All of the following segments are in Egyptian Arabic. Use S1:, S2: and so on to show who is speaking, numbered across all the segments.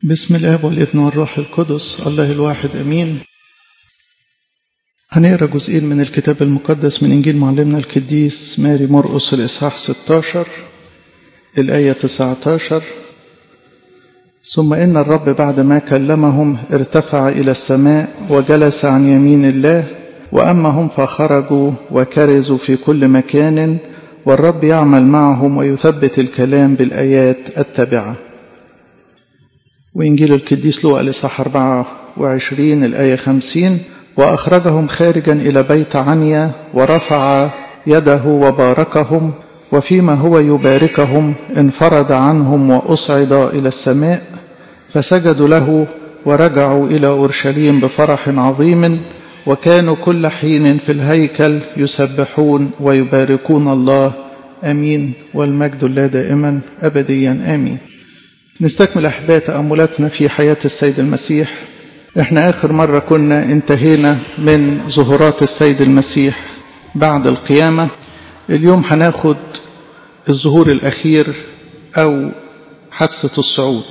S1: بسم الاب والابن والروح القدس الله الواحد امين هنقرا جزئين من الكتاب المقدس من انجيل معلمنا القديس ماري مرقس الاصحاح 16 الايه 19 ثم ان الرب بعد ما كلمهم ارتفع الى السماء وجلس عن يمين الله واما هم فخرجوا وكرزوا في كل مكان والرب يعمل معهم ويثبت الكلام بالايات التابعه وإنجيل القديس لوقا الإصحاح 24 الآية 50 وأخرجهم خارجا إلى بيت عنيا ورفع يده وباركهم وفيما هو يباركهم انفرد عنهم وأصعد إلى السماء فسجدوا له ورجعوا إلى أورشليم بفرح عظيم وكانوا كل حين في الهيكل يسبحون ويباركون الله امين والمجد لله دائما ابديا امين نستكمل أحباء تأملاتنا في حياة السيد المسيح احنا آخر مرة كنا انتهينا من ظهورات السيد المسيح بعد القيامة اليوم هناخد الظهور الأخير أو حادثة الصعود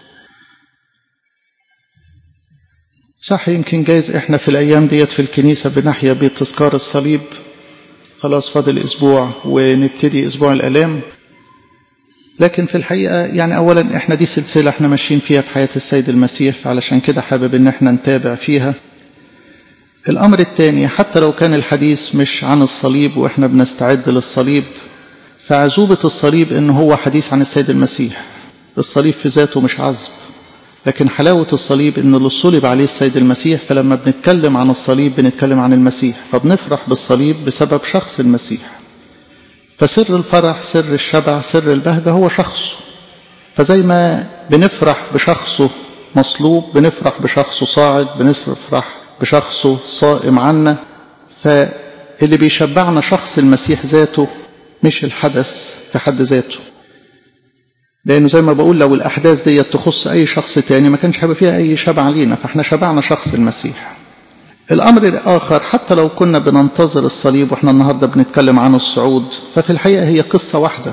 S1: صح يمكن جايز احنا في الأيام ديت في الكنيسة بنحيا بتذكار الصليب خلاص فاضل أسبوع ونبتدي أسبوع الآلام لكن في الحقيقة يعني أولا إحنا دي سلسلة إحنا ماشيين فيها في حياة السيد المسيح فعلشان كده حابب إن إحنا نتابع فيها الأمر الثاني حتى لو كان الحديث مش عن الصليب وإحنا بنستعد للصليب فعزوبة الصليب إن هو حديث عن السيد المسيح الصليب في ذاته مش عذب لكن حلاوة الصليب إن اللي صلب عليه السيد المسيح فلما بنتكلم عن الصليب بنتكلم عن المسيح فبنفرح بالصليب بسبب شخص المسيح فسر الفرح سر الشبع سر البهجة هو شخصه فزي ما بنفرح بشخصه مصلوب بنفرح بشخصه صاعد بنفرح بشخصه صائم عنا فاللي بيشبعنا شخص المسيح ذاته مش الحدث في حد ذاته لأنه زي ما بقول لو الأحداث دي تخص أي شخص تاني ما كانش هيبقى فيها أي شبع لينا فاحنا شبعنا شخص المسيح الأمر الآخر حتى لو كنا بننتظر الصليب وإحنا النهاردة بنتكلم عن الصعود ففي الحقيقة هي قصة واحدة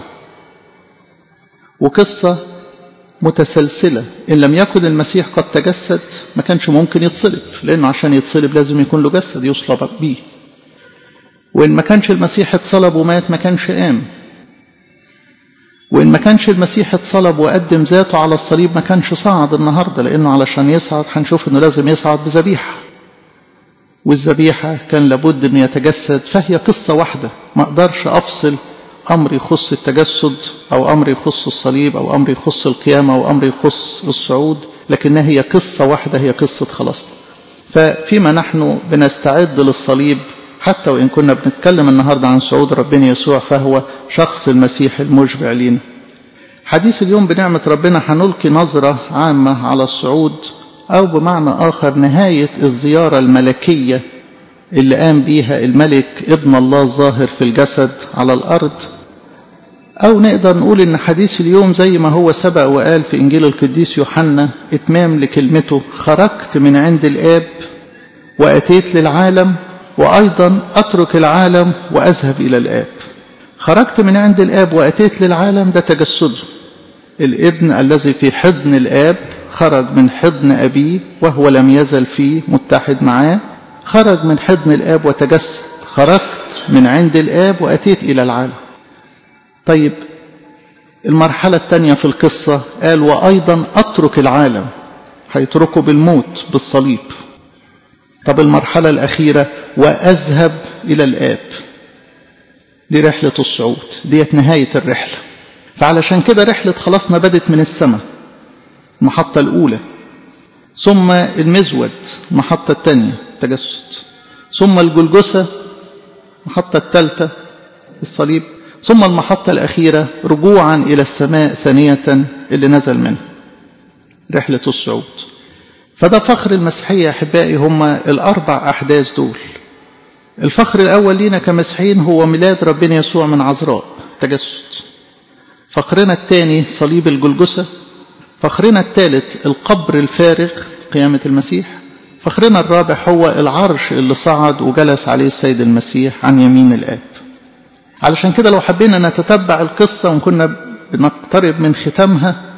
S1: وقصة متسلسلة إن لم يكن المسيح قد تجسد ما كانش ممكن يتصلب لأنه عشان يتصلب لازم يكون له جسد يصلب بيه وإن ما كانش المسيح اتصلب ومات ما كانش قام وإن ما كانش المسيح اتصلب وقدم ذاته على الصليب ما كانش صعد النهاردة لأنه علشان يصعد هنشوف إنه لازم يصعد بذبيحة والذبيحة كان لابد أن يتجسد فهي قصة واحدة ما أقدرش أفصل أمر يخص التجسد أو أمر يخص الصليب أو أمر يخص القيامة أو أمر يخص الصعود لكنها هي قصة واحدة هي قصة خلاصنا ففيما نحن بنستعد للصليب حتى وإن كنا بنتكلم النهاردة عن صعود ربنا يسوع فهو شخص المسيح المشبع لينا حديث اليوم بنعمة ربنا هنلقي نظرة عامة على الصعود أو بمعنى آخر نهاية الزيارة الملكية اللي قام بيها الملك ابن الله الظاهر في الجسد على الأرض أو نقدر نقول إن حديث اليوم زي ما هو سبق وقال في إنجيل القديس يوحنا إتمام لكلمته خرجت من عند الآب وأتيت للعالم وأيضا أترك العالم وأذهب إلى الآب خرجت من عند الآب وأتيت للعالم ده تجسده الابن الذي في حضن الآب خرج من حضن أبيه وهو لم يزل فيه متحد معاه خرج من حضن الآب وتجسد خرجت من عند الآب وأتيت إلى العالم طيب المرحلة الثانية في القصة قال وأيضا أترك العالم هيتركه بالموت بالصليب طب المرحلة الأخيرة وأذهب إلى الآب دي رحلة الصعود ديت نهاية الرحلة فعلشان كده رحلة خلاصنا بدت من السماء المحطة الأولى ثم المزود المحطة الثانية تجسد ثم الجلجسة المحطة الثالثة الصليب ثم المحطة الأخيرة رجوعا إلى السماء ثانية اللي نزل منها رحلة الصعود فده فخر المسيحية أحبائي هم الأربع أحداث دول الفخر الأول لينا كمسيحيين هو ميلاد ربنا يسوع من عذراء تجسد فخرنا الثاني صليب الجلجسة فخرنا الثالث القبر الفارغ قيامة المسيح فخرنا الرابع هو العرش اللي صعد وجلس عليه السيد المسيح عن يمين الآب علشان كده لو حبينا نتتبع القصة وكنا بنقترب من ختامها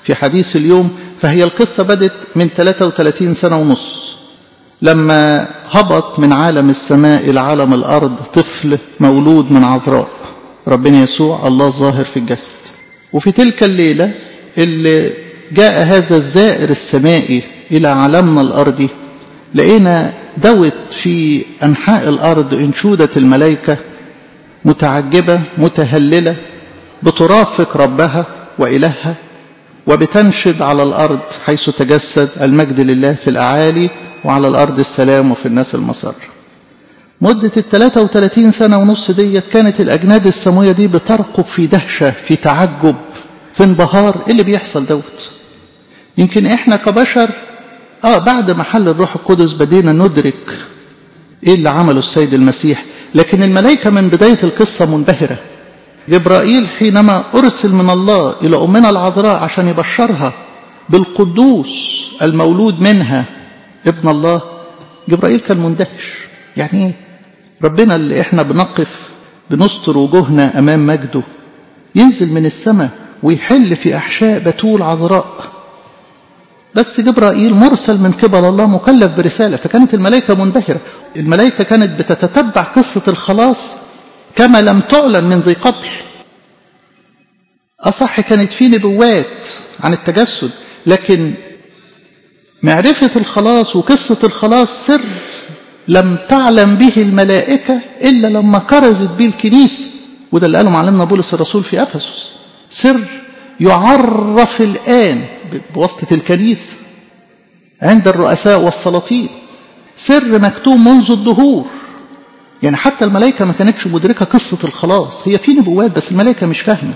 S1: في حديث اليوم فهي القصة بدت من 33 سنة ونص لما هبط من عالم السماء إلى عالم الأرض طفل مولود من عذراء ربنا يسوع الله الظاهر في الجسد وفي تلك الليلة اللي جاء هذا الزائر السمائي إلى عالمنا الأرضي لقينا دوت في أنحاء الأرض إنشودة الملائكة متعجبة متهللة بترافق ربها وإلهها وبتنشد على الأرض حيث تجسد المجد لله في الأعالي وعلى الأرض السلام وفي الناس المسر مدة ال 33 سنة ونص ديت كانت الأجناد السماوية دي بترقب في دهشة في تعجب في انبهار إيه اللي بيحصل دوت يمكن إحنا كبشر آه بعد ما حل الروح القدس بدينا ندرك إيه اللي عمله السيد المسيح لكن الملائكة من بداية القصة منبهرة جبرائيل حينما أرسل من الله إلى أمنا العذراء عشان يبشرها بالقدوس المولود منها ابن الله جبرائيل كان مندهش يعني ايه ربنا اللي احنا بنقف بنستر وجوهنا امام مجده ينزل من السماء ويحل في احشاء بتول عذراء بس جبرائيل مرسل من قبل الله مكلف برسالة فكانت الملائكة منبهرة الملائكة كانت بتتتبع قصة الخلاص كما لم تعلن من ذي قبل أصح كانت في نبوات عن التجسد لكن معرفة الخلاص وقصة الخلاص سر لم تعلم به الملائكة إلا لما كرزت به الكنيسة وده اللي قاله معلمنا بولس الرسول في أفسس سر يعرف الآن بواسطة الكنيسة عند الرؤساء والسلاطين سر مكتوب منذ الدهور يعني حتى الملائكة ما كانتش مدركة قصة الخلاص هي في نبوات بس الملائكة مش فاهمة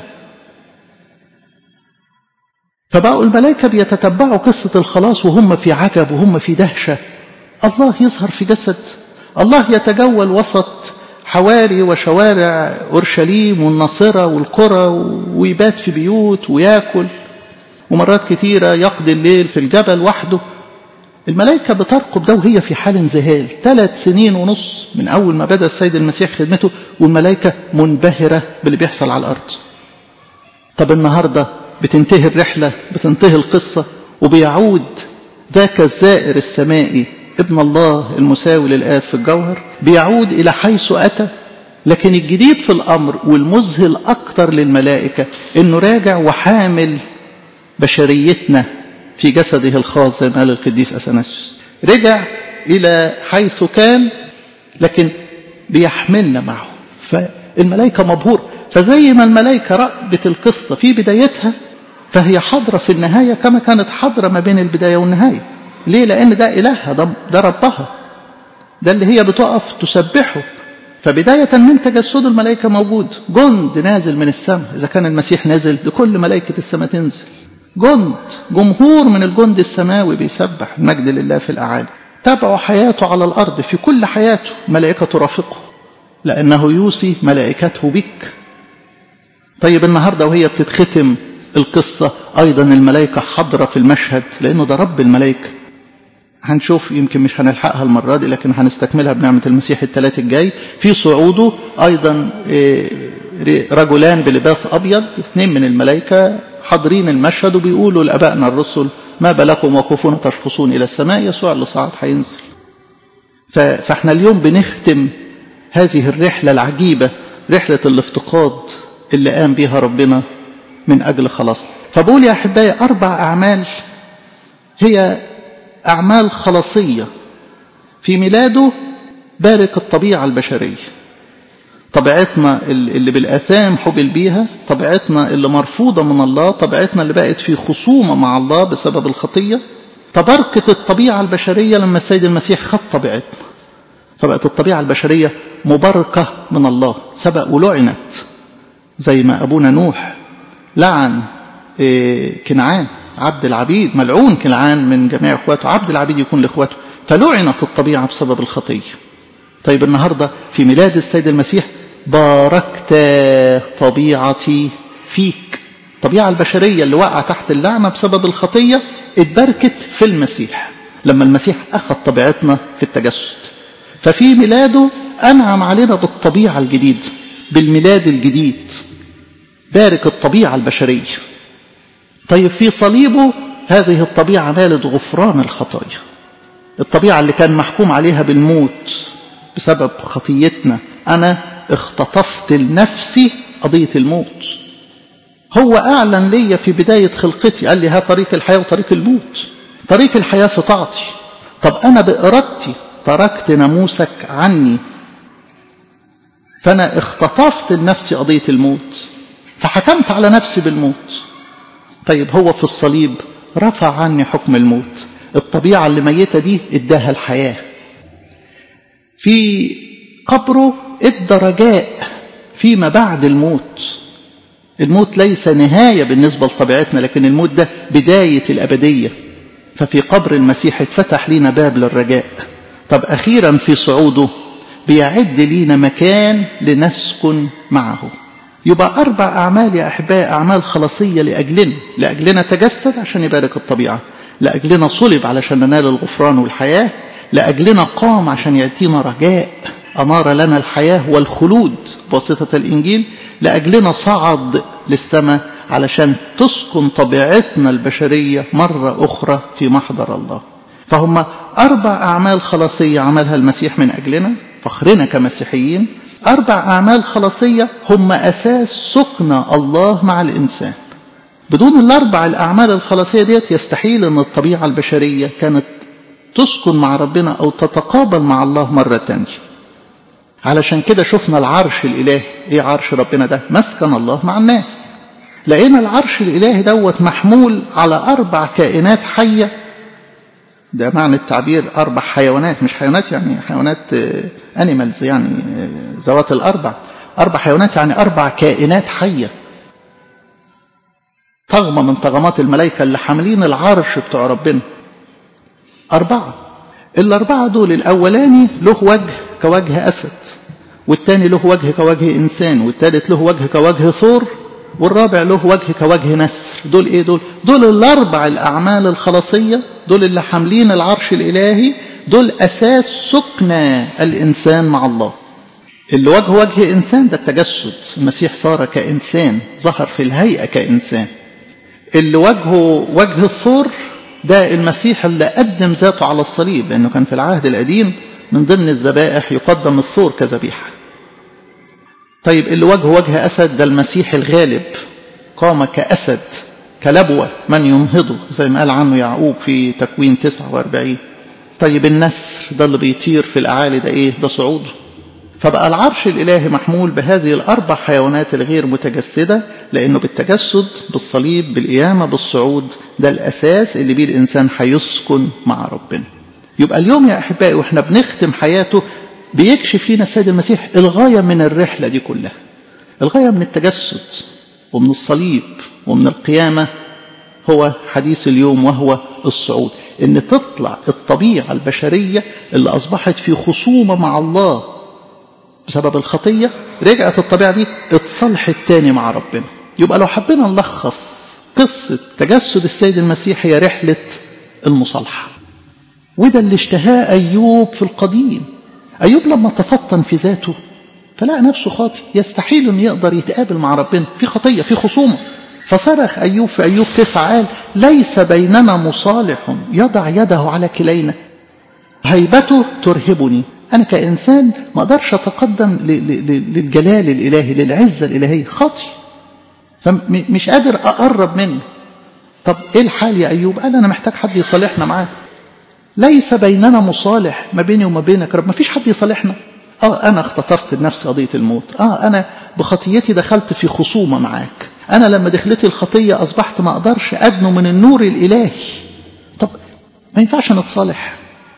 S1: فبقوا الملائكة بيتتبعوا قصة الخلاص وهم في عجب وهم في دهشة الله يظهر في جسد الله يتجول وسط حواري وشوارع أورشليم والناصرة والقرى ويبات في بيوت وياكل ومرات كتيرة يقضي الليل في الجبل وحده الملائكة بترقب ده وهي في حال انذهال ثلاث سنين ونص من أول ما بدأ السيد المسيح خدمته والملائكة منبهرة باللي بيحصل على الأرض طب النهاردة بتنتهي الرحلة بتنتهي القصة وبيعود ذاك الزائر السمائي ابن الله المساوي للآب في الجوهر بيعود إلى حيث أتى لكن الجديد في الأمر والمذهل أكتر للملائكة إنه راجع وحامل بشريتنا في جسده الخاص زي ما قال القديس أثناسيوس رجع إلى حيث كان لكن بيحملنا معه فالملائكة مبهور فزي ما الملائكة رأبت القصة في بدايتها فهي حاضرة في النهاية كما كانت حاضرة ما بين البداية والنهاية ليه لأن ده إلهها ده, ده ربها ده اللي هي بتقف تسبحه فبداية من تجسد الملائكة موجود جند نازل من السماء إذا كان المسيح نازل لكل ملائكة السماء تنزل جند جمهور من الجند السماوي بيسبح المجد لله في الأعالي تابعوا حياته على الأرض في كل حياته ملائكة ترافقه لأنه يوصي ملائكته بك طيب النهاردة وهي بتتختم القصة أيضا الملائكة حاضرة في المشهد لأنه ده رب الملائكة هنشوف يمكن مش هنلحقها المرة دي لكن هنستكملها بنعمة المسيح الثلاث الجاي في صعوده أيضا رجلان بلباس أبيض اثنين من الملائكة حاضرين المشهد وبيقولوا لأبائنا الرسل ما بلكم وقوفون تشخصون إلى السماء يسوع اللي صعد هينزل فاحنا اليوم بنختم هذه الرحلة العجيبة رحلة الافتقاد اللي قام بها ربنا من أجل خلاصنا فبقول يا أحبائي أربع أعمال هي أعمال خلاصية في ميلاده بارك الطبيعة البشرية طبيعتنا اللي بالآثام حبل بيها طبيعتنا اللي مرفوضة من الله طبيعتنا اللي بقت في خصومة مع الله بسبب الخطية تبركت الطبيعة البشرية لما السيد المسيح خد طبيعتنا فبقت الطبيعة البشرية مباركة من الله سبق ولعنت زي ما أبونا نوح لعن كنعان عبد العبيد ملعون كنعان من جميع اخواته عبد العبيد يكون لاخواته فلعنت الطبيعه بسبب الخطيه طيب النهارده في ميلاد السيد المسيح باركت طبيعتي فيك الطبيعه البشريه اللي وقع تحت اللعنه بسبب الخطيه اتبركت في المسيح لما المسيح اخذ طبيعتنا في التجسد ففي ميلاده انعم علينا بالطبيعه الجديده بالميلاد الجديد بارك الطبيعه البشريه طيب في صليبه هذه الطبيعة نالت غفران الخطايا الطبيعة اللي كان محكوم عليها بالموت بسبب خطيتنا أنا اختطفت لنفسي قضية الموت هو أعلن لي في بداية خلقتي قال لي ها طريق الحياة وطريق الموت طريق الحياة في طاعتي طب أنا بإرادتي تركت ناموسك عني فأنا اختطفت لنفسي قضية الموت فحكمت على نفسي بالموت طيب هو في الصليب رفع عني حكم الموت الطبيعة اللي ميتة دي اداها الحياة في قبره ادى رجاء فيما بعد الموت الموت ليس نهاية بالنسبة لطبيعتنا لكن الموت ده بداية الأبدية ففي قبر المسيح اتفتح لنا باب للرجاء طب أخيرا في صعوده بيعد لينا مكان لنسكن معه يبقى أربع أعمال يا أحباء أعمال خلاصية لأجلنا لأجلنا تجسد عشان يبارك الطبيعة لأجلنا صلب علشان ننال الغفران والحياة لأجلنا قام عشان يعطينا رجاء أنار لنا الحياة والخلود بواسطة الإنجيل لأجلنا صعد للسماء علشان تسكن طبيعتنا البشرية مرة أخرى في محضر الله فهم أربع أعمال خلاصية عملها المسيح من أجلنا فخرنا كمسيحيين أربع أعمال خلاصية هم أساس سكن الله مع الإنسان بدون الأربع الأعمال الخلاصية ديت يستحيل أن الطبيعة البشرية كانت تسكن مع ربنا أو تتقابل مع الله مرة تانية علشان كده شفنا العرش الإلهي إيه عرش ربنا ده مسكن الله مع الناس لقينا العرش الإلهي دوت محمول على أربع كائنات حية ده معنى التعبير أربع حيوانات مش حيوانات يعني حيوانات أنيمالز يعني ذوات الأربع أربع حيوانات يعني أربع كائنات حية طغمة من طغمات الملائكة اللي حاملين العرش بتوع ربنا أربعة الأربعة دول الأولاني له وجه كوجه أسد والتاني له وجه كوجه إنسان والتالت له وجه كوجه ثور والرابع له وجه كوجه نسر دول إيه دول دول الأربع الأعمال الخلاصية دول اللي حاملين العرش الإلهي دول أساس سكن الإنسان مع الله اللي وجه وجه إنسان ده التجسد المسيح صار كإنسان ظهر في الهيئة كإنسان اللي وجهه وجه الثور ده المسيح اللي قدم ذاته على الصليب لأنه كان في العهد القديم من ضمن الذبائح يقدم الثور كذبيحة طيب اللي وجه وجه أسد ده المسيح الغالب قام كأسد كلبوة من ينهضه زي ما قال عنه يعقوب في تكوين 49 طيب النسر ده اللي بيطير في الأعالي ده إيه ده صعوده فبقى العرش الإلهي محمول بهذه الأربع حيوانات الغير متجسدة لأنه بالتجسد بالصليب بالقيامة بالصعود ده الأساس اللي بيه الإنسان هيسكن مع ربنا يبقى اليوم يا أحبائي وإحنا بنختم حياته بيكشف لنا السيد المسيح الغاية من الرحلة دي كلها الغاية من التجسد ومن الصليب ومن القيامة هو حديث اليوم وهو الصعود ان تطلع الطبيعة البشرية اللي أصبحت في خصومة مع الله بسبب الخطية رجعت الطبيعة دي اتصلحت تاني مع ربنا يبقى لو حبينا نلخص قصة تجسد السيد المسيح هي رحلة المصالحة وده اللي اشتهاه أيوب في القديم أيوب لما تفطن في ذاته فلقى نفسه خاطئ يستحيل أن يقدر يتقابل مع ربنا في خطية في خصومة فصرخ أيوب في أيوب تسعة قال ليس بيننا مصالح يضع يده على كلينا هيبته ترهبني أنا كإنسان ما أقدرش أتقدم للجلال الإلهي للعزة الإلهية خاطي فمش قادر أقرب منه طب إيه الحال يا أيوب قال أنا محتاج حد يصالحنا معاه ليس بيننا مصالح ما بيني وما بينك رب ما فيش حد يصالحنا اه انا اختطفت لنفسي قضيه الموت اه انا بخطيتي دخلت في خصومه معاك انا لما دخلتي الخطيه اصبحت ما اقدرش ادنو من النور الالهي طب ما ينفعش نتصالح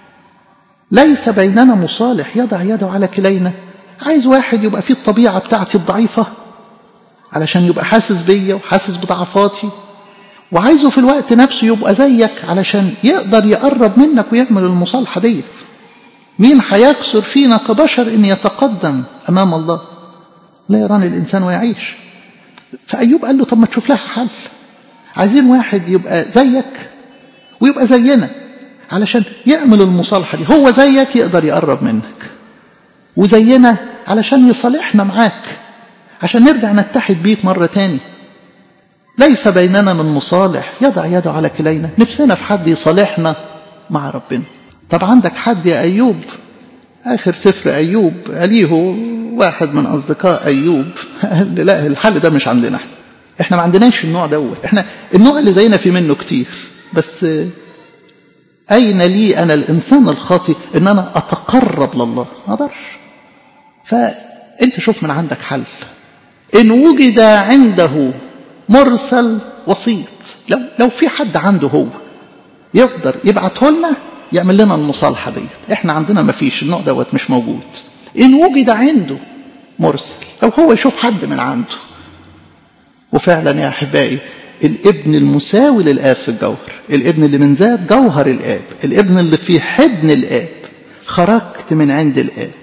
S1: ليس بيننا مصالح يضع يده على كلينا عايز واحد يبقى فيه الطبيعه بتاعتي الضعيفه علشان يبقى حاسس بيا وحاسس بضعفاتي وعايزه في الوقت نفسه يبقى زيك علشان يقدر يقرب منك ويعمل المصالحة ديت مين هيكسر فينا كبشر ان يتقدم امام الله لا يراني الانسان ويعيش فايوب قال له طب ما تشوف لها حل عايزين واحد يبقى زيك ويبقى زينا علشان يعمل المصالحة دي هو زيك يقدر يقرب منك وزينا علشان يصالحنا معاك عشان نرجع نتحد بيك مرة تاني ليس بيننا من مصالح يضع يده على كلينا نفسنا في حد يصالحنا مع ربنا طب عندك حد يا أيوب آخر سفر أيوب أليه واحد من أصدقاء أيوب قال لي لا الحل ده مش عندنا احنا ما عندناش النوع دوت احنا النوع اللي زينا في منه كتير بس أين لي أنا الإنسان الخاطي إن أنا أتقرب لله ما أقدرش فأنت شوف من عندك حل إن وجد عنده مرسل وسيط لو لو في حد عنده هو يقدر يبعته لنا يعمل لنا المصالحه ديت احنا عندنا ما فيش النوع دوت مش موجود ان وجد عنده مرسل او هو يشوف حد من عنده وفعلا يا احبائي الابن المساوي للاب في الجوهر الابن اللي من ذات جوهر الاب الابن اللي في حضن الاب خرجت من عند الاب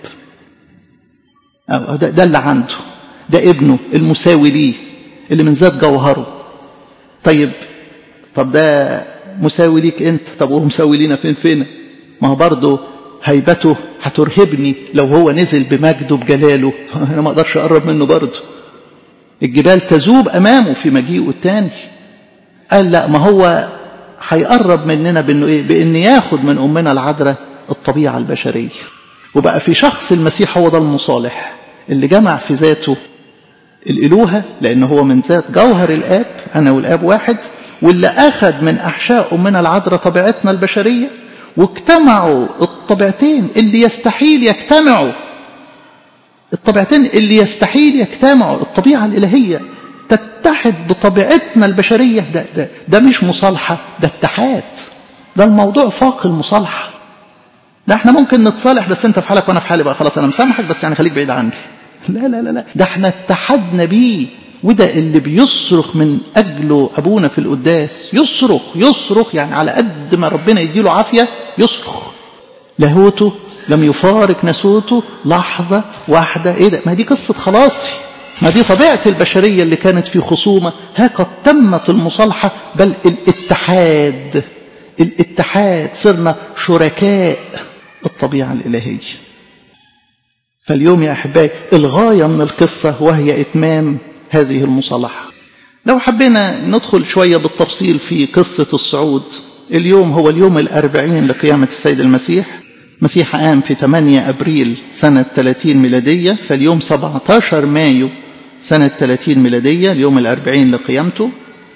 S1: أو ده, ده اللي عنده ده ابنه المساوي ليه اللي من ذات جوهره طيب طب ده مساوي ليك انت طب وهو مساوي لينا فين فين ما هو برضه هيبته هترهبني لو هو نزل بمجده بجلاله انا ما اقدرش اقرب منه برضه الجبال تذوب امامه في مجيئه الثاني قال لا ما هو هيقرب مننا بانه ايه بان ياخد من امنا العذراء الطبيعه البشريه وبقى في شخص المسيح هو ده المصالح اللي جمع في ذاته الإلوهة لأن هو من ذات جوهر الآب أنا والآب واحد واللي أخذ من أحشاء أمنا العذراء طبيعتنا البشرية واجتمعوا الطبيعتين اللي يستحيل يجتمعوا الطبيعتين اللي يستحيل يجتمعوا الطبيعة الإلهية تتحد بطبيعتنا البشرية ده, ده, ده مش مصالحة ده اتحاد ده الموضوع فاق المصالحة ده احنا ممكن نتصالح بس انت في حالك وانا في حالي بقى خلاص انا مسامحك بس يعني خليك بعيد عني لا لا لا لا ده احنا اتحدنا بيه وده اللي بيصرخ من اجله ابونا في القداس يصرخ يصرخ يعني على قد ما ربنا يديله عافيه يصرخ لاهوته لم يفارق نسوته لحظه واحده ايه ده ما دي قصه خلاصي ما دي طبيعه البشريه اللي كانت في خصومه ها قد تمت المصالحه بل الاتحاد الاتحاد صرنا شركاء الطبيعه الالهيه فاليوم يا أحبائي الغاية من القصة وهي إتمام هذه المصالحة لو حبينا ندخل شوية بالتفصيل في قصة الصعود اليوم هو اليوم الأربعين لقيامة السيد المسيح مسيح قام في 8 أبريل سنة 30 ميلادية فاليوم 17 مايو سنة 30 ميلادية اليوم الأربعين لقيامته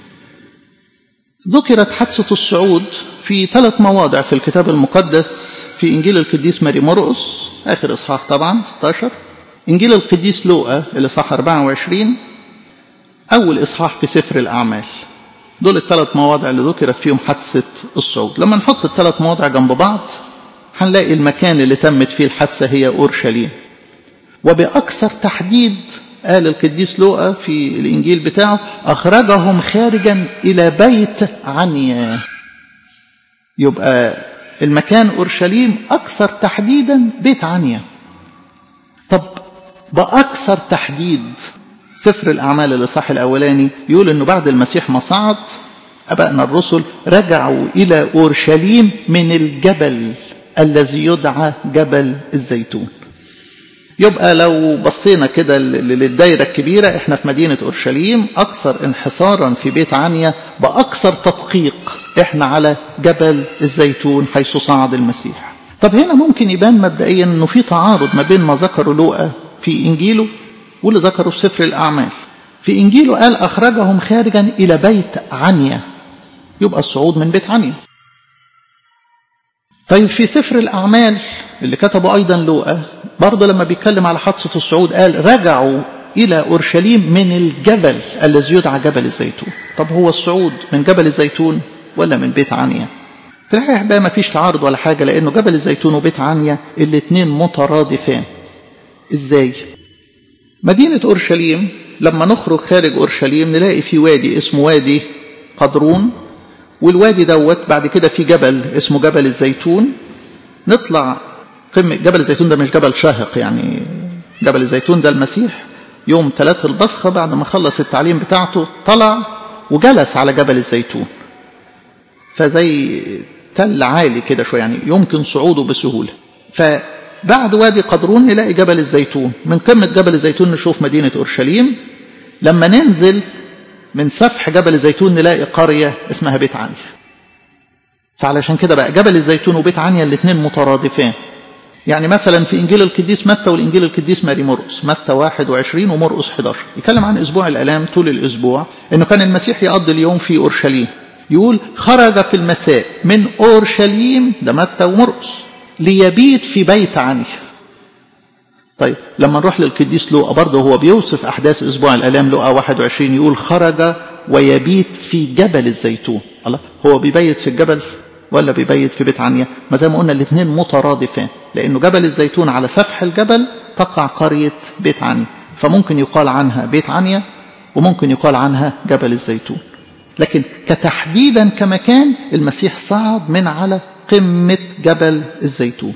S1: ذكرت حادثة الصعود في ثلاث مواضع في الكتاب المقدس في إنجيل القديس ماري مرقس آخر إصحاح طبعا 16 إنجيل القديس لوقا الإصحاح 24 أول إصحاح في سفر الأعمال دول الثلاث مواضع اللي ذكرت فيهم حادثة الصعود لما نحط الثلاث مواضع جنب بعض هنلاقي المكان اللي تمت فيه الحادثة هي أورشليم وبأكثر تحديد قال القديس لوقا في الإنجيل بتاعه أخرجهم خارجا إلى بيت عنيا يبقى المكان أورشليم أكثر تحديدا بيت عنيا طب بأكثر تحديد سفر الأعمال الإصحاح الأولاني يقول أنه بعد المسيح ما صعد أبائنا الرسل رجعوا إلى أورشليم من الجبل الذي يدعى جبل الزيتون يبقى لو بصينا كده للدايرة الكبيرة احنا في مدينة أورشليم أكثر انحصارا في بيت عنيا بأكثر تدقيق احنا على جبل الزيتون حيث صعد المسيح طب هنا ممكن يبان مبدئيا انه في تعارض ما بين ما ذكره لوقا في انجيله واللي ذكره في سفر الاعمال في انجيله قال اخرجهم خارجا الى بيت عنيا يبقى الصعود من بيت عنيا طيب في سفر الاعمال اللي كتبه ايضا لوقا برضه لما بيتكلم على حادثه الصعود قال رجعوا الى اورشليم من الجبل الذي يدعى جبل الزيتون طب هو الصعود من جبل الزيتون ولا من بيت عنيا في الحقيقة بقى ما فيش تعارض ولا حاجة لأنه جبل الزيتون وبيت عنيا الاثنين مترادفان إزاي؟ مدينة أورشليم لما نخرج خارج أورشليم نلاقي في وادي اسمه وادي قدرون والوادي دوت بعد كده في جبل اسمه جبل الزيتون نطلع قمة جبل الزيتون ده مش جبل شاهق يعني جبل الزيتون ده المسيح يوم ثلاثة البصخة بعد ما خلص التعليم بتاعته طلع وجلس على جبل الزيتون فزي تل عالي كده شويه يعني يمكن صعوده بسهوله فبعد وادي قدرون نلاقي جبل الزيتون من قمه جبل الزيتون نشوف مدينه اورشليم لما ننزل من سفح جبل الزيتون نلاقي قرية اسمها بيت عنيا فعلشان كده بقى جبل الزيتون وبيت عنيا الاثنين مترادفان يعني مثلا في انجيل القديس متى والانجيل القديس ماري مرقس متى 21 ومرقس 11 يتكلم عن اسبوع الالام طول الاسبوع انه كان المسيح يقضي اليوم في اورشليم يقول خرج في المساء من اورشليم ده متى ومرقس ليبيت في بيت عنيا طيب لما نروح للقديس لوقا برضه هو بيوصف احداث اسبوع الالام لوقا 21 يقول خرج ويبيت في جبل الزيتون الله هو بيبيت في الجبل ولا بيبيت في بيت عنيا ما زي ما قلنا الاثنين مترادفان لانه جبل الزيتون على سفح الجبل تقع قريه بيت عنيا فممكن يقال عنها بيت عنيا وممكن يقال عنها جبل الزيتون لكن كتحديدا كمكان المسيح صعد من على قمه جبل الزيتون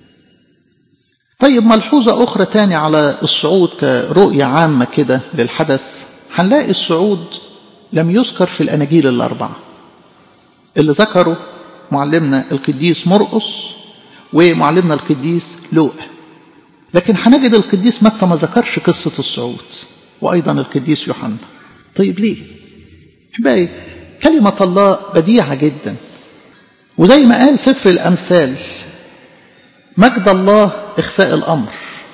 S1: طيب ملحوظة أخرى تاني على الصعود كرؤية عامة كده للحدث هنلاقي الصعود لم يذكر في الأناجيل الأربعة اللي ذكروا معلمنا القديس مرقس ومعلمنا القديس لوقا لكن هنجد القديس متى ما ذكرش قصة الصعود وأيضا القديس يوحنا طيب ليه؟ أحبائي كلمة الله بديعة جدا وزي ما قال سفر الأمثال مجد الله إخفاء الأمر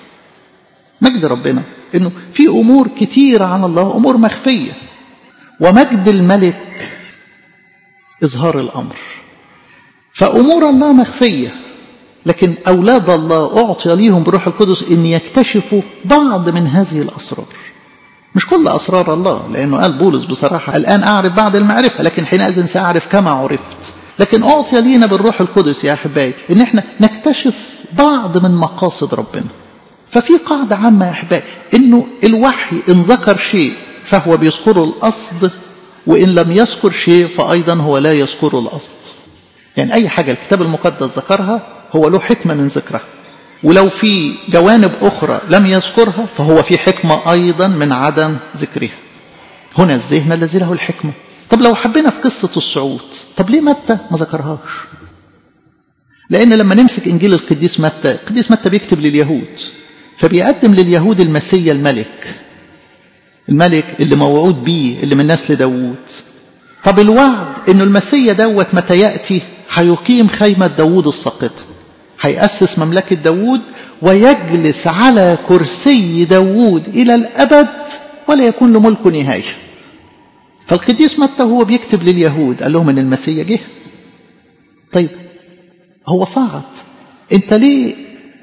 S1: مجد ربنا إنه في أمور كتيرة عن الله أمور مخفية ومجد الملك إظهار الأمر فأمور الله مخفية لكن أولاد الله أعطي ليهم بروح القدس أن يكتشفوا بعض من هذه الأسرار مش كل أسرار الله لأنه قال بولس بصراحة الآن أعرف بعض المعرفة لكن حينئذ سأعرف كما عرفت لكن أعطي لينا بالروح القدس يا أحبائي إن إحنا نكتشف بعض من مقاصد ربنا ففي قاعدة عامة يا أحبائي إنه الوحي إن ذكر شيء فهو بيذكر القصد وإن لم يذكر شيء فأيضا هو لا يذكر القصد يعني أي حاجة الكتاب المقدس ذكرها هو له حكمة من ذكرها ولو في جوانب أخرى لم يذكرها فهو في حكمة أيضا من عدم ذكرها هنا الذهن الذي له الحكمة طب لو حبينا في قصة الصعود طب ليه متى ما ذكرهاش لأن لما نمسك إنجيل القديس متى القديس متى بيكتب لليهود فبيقدم لليهود المسيا الملك الملك اللي موعود بيه اللي من نسل داوود طب الوعد انه المسيا دوت متى ياتي هيقيم خيمه داوود الساقطه هيأسس مملكه داوود ويجلس على كرسي داوود الى الابد ولا يكون له ملك نهايه فالقديس متى هو بيكتب لليهود قال لهم ان المسيا جه طيب هو صعد انت ليه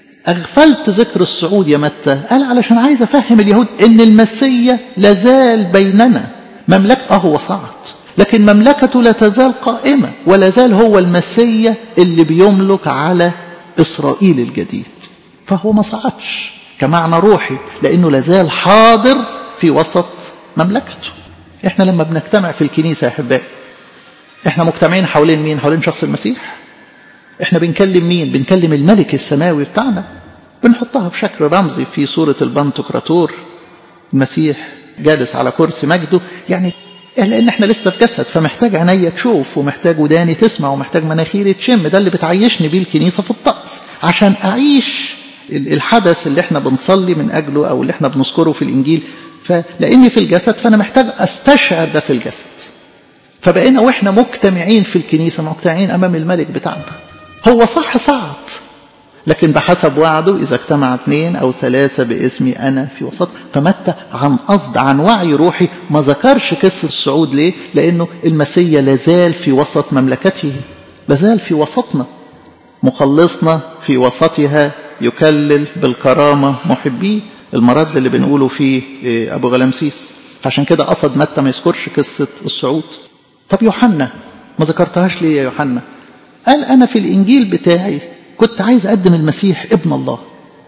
S1: أغفلت ذكر الصعود يا متى قال علشان عايز أفهم اليهود إن المسيا لازال بيننا مملكة آه هو صعد لكن مملكته لا تزال قائمة ولا زال هو المسيا اللي بيملك على إسرائيل الجديد فهو ما صعدش كمعنى روحي لأنه لازال حاضر في وسط مملكته احنا لما بنجتمع في الكنيسة يا أحبائي احنا مجتمعين حوالين مين حوالين شخص المسيح احنا بنكلم مين بنكلم الملك السماوي بتاعنا بنحطها في شكل رمزي في صورة البنتوكراتور المسيح جالس على كرسي مجده يعني لان احنا لسه في جسد فمحتاج عينيا تشوف ومحتاج وداني تسمع ومحتاج مناخيري تشم ده اللي بتعيشني بيه الكنيسه في الطقس عشان اعيش الحدث اللي احنا بنصلي من اجله او اللي احنا بنذكره في الانجيل فلاني في الجسد فانا محتاج استشعر ده في الجسد فبقينا واحنا مجتمعين في الكنيسه مجتمعين امام الملك بتاعنا هو صح صعد لكن بحسب وعده إذا اجتمع اثنين أو ثلاثة باسمي أنا في وسط فمتى عن قصد عن وعي روحي ما ذكرش قصة الصعود ليه لأنه المسيا لازال في وسط مملكته لازال في وسطنا مخلصنا في وسطها يكلل بالكرامة محبيه المرض اللي بنقوله فيه أبو غلامسيس فعشان كده قصد متى ما يذكرش قصة الصعود طب يوحنا ما ذكرتهاش ليه يا يوحنا قال أنا في الإنجيل بتاعي كنت عايز أقدم المسيح ابن الله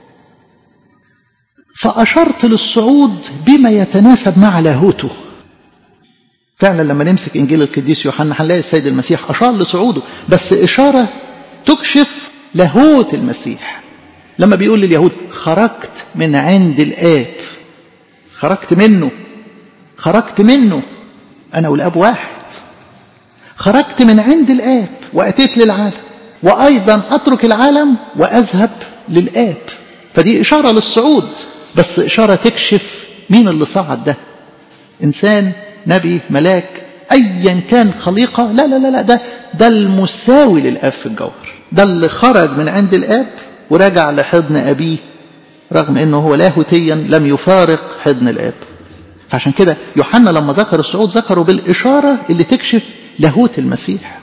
S1: فأشرت للصعود بما يتناسب مع لاهوته فعلا لما نمسك إنجيل القديس يوحنا هنلاقي السيد المسيح أشار لصعوده بس إشارة تكشف لاهوت المسيح لما بيقول لليهود خرجت من عند الآب خرجت منه خرجت منه أنا والآب واحد خرجت من عند الآب وأتيت للعالم وأيضا أترك العالم وأذهب للآب فدي إشارة للصعود بس إشارة تكشف مين اللي صعد ده إنسان نبي ملاك ايا كان خليقه لا لا لا لا ده ده المساوي للاب في الجوهر ده اللي خرج من عند الاب ورجع لحضن ابيه رغم انه هو لاهوتيا لم يفارق حضن الاب فعشان كده يوحنا لما ذكر الصعود ذكره بالاشاره اللي تكشف لاهوت المسيح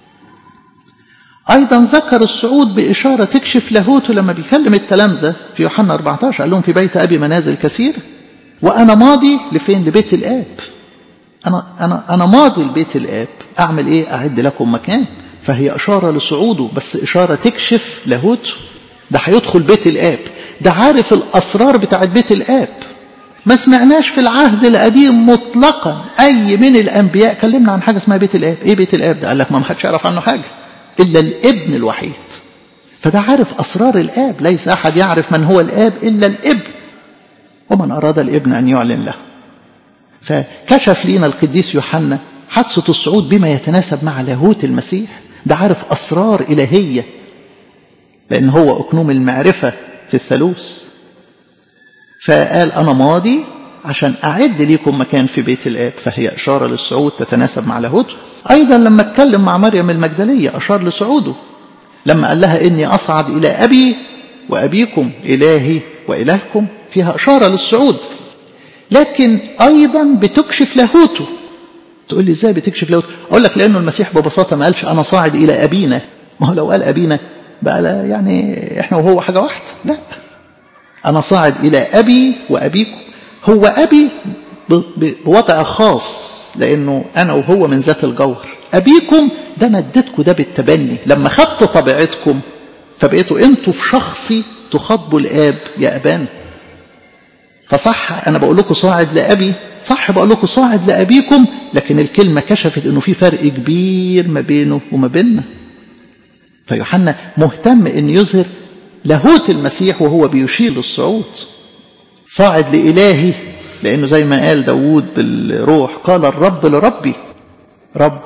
S1: ايضا ذكر الصعود باشاره تكشف لاهوته لما بيكلم التلامذه في يوحنا 14 قال لهم في بيت ابي منازل كثيره وانا ماضي لفين لبيت الاب انا انا انا ماضي لبيت الاب اعمل ايه اعد لكم مكان فهي اشاره لصعوده بس اشاره تكشف لاهوته ده هيدخل بيت الاب ده عارف الاسرار بتاعت بيت الاب ما سمعناش في العهد القديم مطلقا اي من الانبياء كلمنا عن حاجه اسمها بيت الاب ايه بيت الاب ده قال لك ما حدش يعرف عنه حاجه الا الابن الوحيد فده عارف اسرار الاب ليس احد يعرف من هو الاب الا الابن ومن اراد الابن ان يعلن له فكشف لينا القديس يوحنا حادثه الصعود بما يتناسب مع لاهوت المسيح ده عارف اسرار الهيه لان هو اكنوم المعرفه في الثالوث فقال أنا ماضي عشان أعد ليكم مكان في بيت الآب فهي إشارة للصعود تتناسب مع لاهوته أيضا لما اتكلم مع مريم المجدلية أشار لصعوده لما قال لها إني أصعد إلى أبي وأبيكم إلهي وإلهكم فيها إشارة للصعود لكن أيضا بتكشف لاهوته تقول لي إزاي بتكشف لاهوته أقول لك لأنه المسيح ببساطة ما قالش أنا صاعد إلى أبينا ما هو لو قال أبينا بقى لا يعني إحنا وهو حاجة واحدة لا أنا صاعد إلى أبي وأبيكم هو أبي بوضع خاص لأنه أنا وهو من ذات الجوهر أبيكم ده أنا اديتكم ده بالتبني لما خدت طبيعتكم فبقيتوا أنتوا في شخصي تخاطبوا الآب يا أبانا فصح أنا بقول لكم صاعد لأبي صح بقول لكم صاعد لأبيكم لكن الكلمة كشفت أنه في فرق كبير ما بينه وما بيننا فيوحنا مهتم أن يظهر لاهوت المسيح وهو بيشير للصعود صاعد لإلهي لأنه زي ما قال داود بالروح قال الرب لربي رب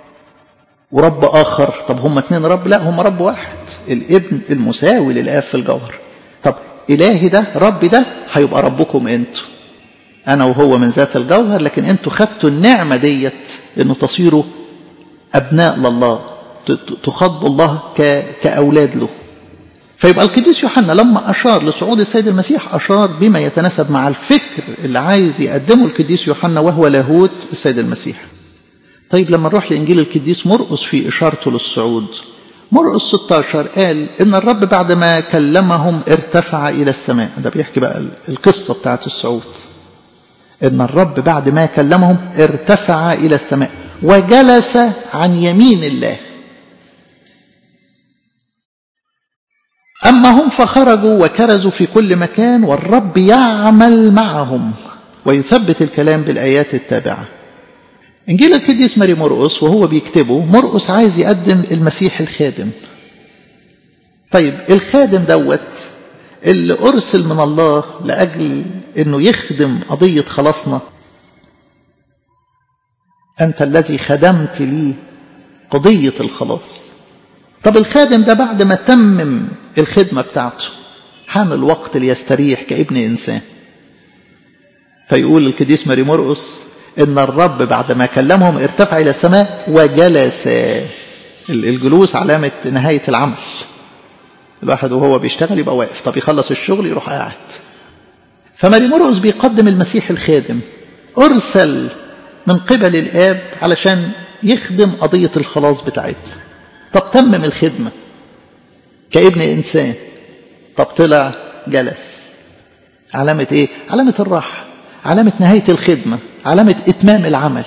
S1: ورب آخر طب هم اتنين رب لا هم رب واحد الابن المساوي للآب في الجوهر طب إلهي ده ربي ده هيبقى ربكم انتوا أنا وهو من ذات الجوهر لكن انتوا خدتوا النعمة ديت انه تصيروا أبناء لله تخاطبوا الله كأولاد له فيبقى القديس يوحنا لما أشار لصعود السيد المسيح أشار بما يتناسب مع الفكر اللي عايز يقدمه القديس يوحنا وهو لاهوت السيد المسيح طيب لما نروح لإنجيل القديس مرقس في إشارته للصعود مرقس 16 قال إن الرب بعد ما كلمهم ارتفع إلى السماء ده بيحكي بقى القصة بتاعت الصعود إن الرب بعد ما كلمهم ارتفع إلى السماء وجلس عن يمين الله أما هم فخرجوا وكرزوا في كل مكان والرب يعمل معهم ويثبت الكلام بالآيات التابعة إنجيل القديس ماري مرقس وهو بيكتبه مرقس عايز يقدم المسيح الخادم طيب الخادم دوت اللي أرسل من الله لأجل أنه يخدم قضية خلاصنا أنت الذي خدمت لي قضية الخلاص طب الخادم ده بعد ما تمم الخدمة بتاعته حان الوقت ليستريح كابن إنسان فيقول القديس ماري مرقس إن الرب بعد ما كلمهم ارتفع إلى السماء وجلس الجلوس علامة نهاية العمل الواحد وهو بيشتغل يبقى واقف طب يخلص الشغل يروح قاعد فماري مرقس بيقدم المسيح الخادم أرسل من قبل الآب علشان يخدم قضية الخلاص بتاعتنا طب تمم الخدمة كابن إنسان طب طلع جلس علامة إيه؟ علامة الراحة علامة نهاية الخدمة علامة إتمام العمل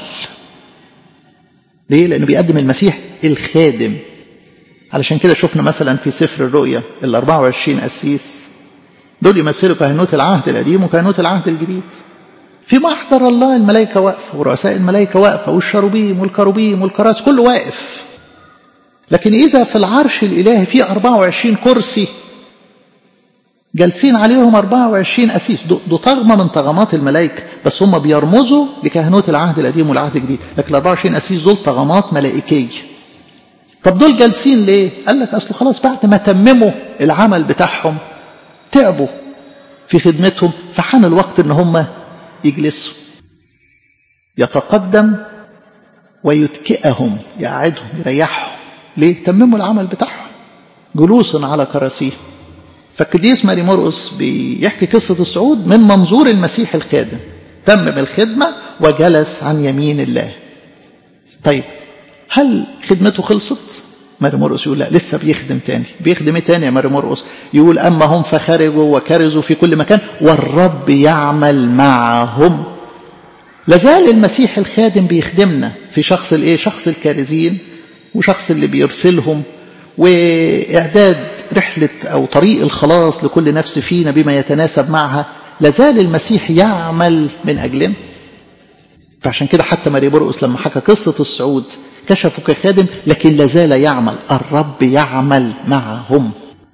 S1: ليه؟ لأنه بيقدم المسيح الخادم علشان كده شفنا مثلا في سفر الرؤيا ال 24 قسيس دول يمثلوا كهنوت العهد القديم وكهنوت العهد الجديد في محضر الله الملائكة واقفة ورؤساء الملائكة واقفة والشروبيم والكروبيم والكراس كله واقف لكن إذا في العرش الإلهي في 24 كرسي جالسين عليهم 24 أسيس دو طغمة من طغمات الملائكة بس هم بيرمزوا لكهنوت العهد القديم والعهد الجديد لكن ال 24 أسيس دول طغمات ملائكية طب دول جالسين ليه؟ قال لك أصله خلاص بعد ما تمموا العمل بتاعهم تعبوا في خدمتهم فحان الوقت إن هم يجلسوا يتقدم ويتكئهم يقعدهم يريحهم ليه تمموا العمل بتاعهم جلوس على كراسيه فالقديس ماري مرقس بيحكي قصة الصعود من منظور المسيح الخادم تمم الخدمة وجلس عن يمين الله طيب هل خدمته خلصت ماري مرقس يقول لا لسه بيخدم تاني بيخدم ايه تاني يا ماري مرقس يقول اما هم فخرجوا وكرزوا في كل مكان والرب يعمل معهم لازال المسيح الخادم بيخدمنا في شخص الايه شخص الكارزين وشخص اللي بيرسلهم واعداد رحله او طريق الخلاص لكل نفس فينا بما يتناسب معها لازال المسيح يعمل من اجلنا فعشان كده حتى ماري برقس لما حكى قصه الصعود كشفوا كخادم لكن لازال يعمل الرب يعمل معهم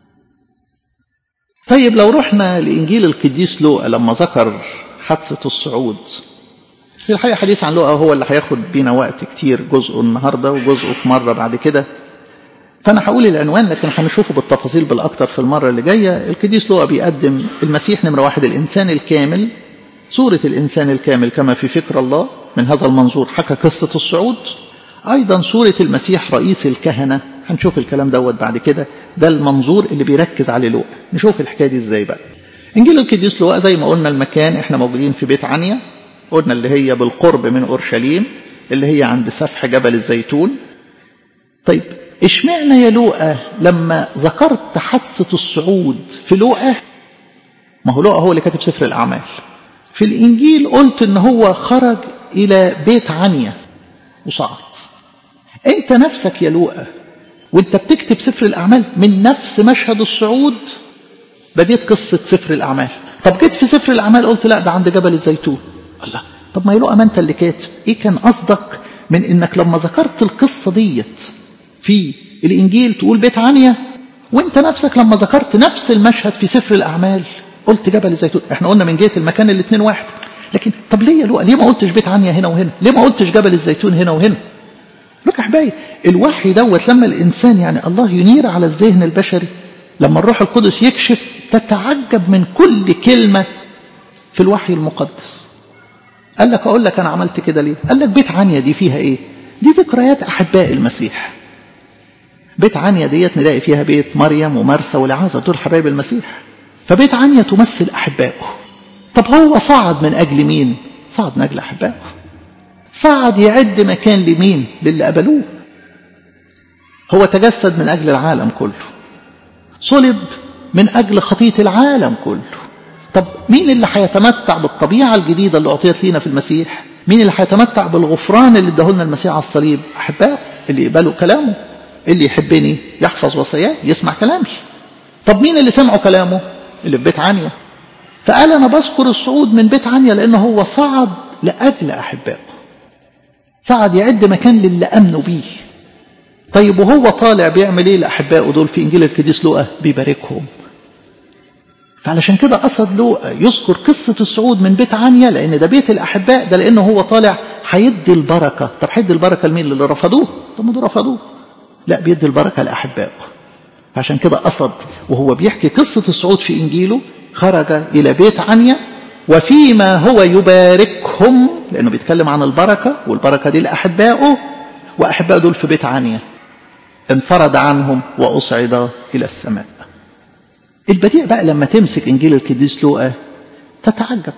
S1: طيب لو رحنا لانجيل القديس لوقا لما ذكر حادثه الصعود في الحقيقة حديث عن لقا هو اللي هياخد بينا وقت كتير جزء النهاردة وجزء في مرة بعد كده فأنا هقول العنوان لكن هنشوفه بالتفاصيل بالأكتر في المرة اللي جاية القديس لقا بيقدم المسيح نمرة واحد الإنسان الكامل صورة الإنسان الكامل كما في فكر الله من هذا المنظور حكى قصة الصعود أيضا صورة المسيح رئيس الكهنة هنشوف الكلام دوت بعد كده ده المنظور اللي بيركز عليه لقا نشوف الحكاية دي ازاي بقى إنجيل القديس لقا زي ما قلنا المكان احنا موجودين في بيت عنيا قلنا اللي هي بالقرب من أورشليم اللي هي عند سفح جبل الزيتون طيب اشمعنى يا لوقا لما ذكرت حادثة الصعود في لوقا ما هو لوقا هو اللي كاتب سفر الأعمال في الإنجيل قلت إن هو خرج إلى بيت عنيا وصعد أنت نفسك يا لوقا وأنت بتكتب سفر الأعمال من نفس مشهد الصعود بديت قصة سفر الأعمال طب جيت في سفر الأعمال قلت لا ده عند جبل الزيتون الله طب ما يلقى ما انت اللي كاتب ايه كان قصدك من انك لما ذكرت القصة ديت في الانجيل تقول بيت عنيا وانت نفسك لما ذكرت نفس المشهد في سفر الاعمال قلت جبل الزيتون احنا قلنا من جهة المكان الاثنين واحد لكن طب ليه يا لؤى ليه ما قلتش بيت عنيا هنا وهنا ليه ما قلتش جبل الزيتون هنا وهنا لك احبائي الوحي دوت لما الانسان يعني الله ينير على الذهن البشري لما الروح القدس يكشف تتعجب من كل كلمة في الوحي المقدس قال لك أقول لك أنا عملت كده ليه قال لك بيت عنيا دي فيها إيه دي ذكريات أحباء المسيح بيت عنيا ديت نلاقي فيها بيت مريم ومرسى والعازة دول حبايب المسيح فبيت عنيا تمثل أحبائه طب هو صعد من أجل مين صعد من أجل أحبائه صعد يعد مكان لمين للي قبلوه هو تجسد من أجل العالم كله صلب من أجل خطية العالم كله طب مين اللي هيتمتع بالطبيعة الجديدة اللي أعطيت لينا في المسيح مين اللي هيتمتع بالغفران اللي اداه لنا المسيح على الصليب أحبائه اللي يقبلوا كلامه اللي يحبني يحفظ وصاياه يسمع كلامي طب مين اللي سمعوا كلامه اللي في بيت عنيا فقال أنا بذكر الصعود من بيت عنيا لأنه هو صعد لأجل أحبائه صعد يعد مكان للي أمنوا بيه طيب وهو طالع بيعمل ايه لأحبائه دول في إنجيل القديس لوقا بيباركهم فعلشان كده قصد لوقا يذكر قصة الصعود من بيت عنيا لأن ده بيت الأحباء ده لأنه هو طالع هيدي البركة طب هيدي البركة لمين اللي رفضوه طب ما دول رفضوه لا بيدي البركة لأحبائه عشان كده قصد وهو بيحكي قصة الصعود في إنجيله خرج إلى بيت عنيا وفيما هو يباركهم لأنه بيتكلم عن البركة والبركة دي لأحبائه وأحبائه دول في بيت عنيا انفرد عنهم وأصعد إلى السماء البديع بقى لما تمسك إنجيل القديس لوقا تتعجب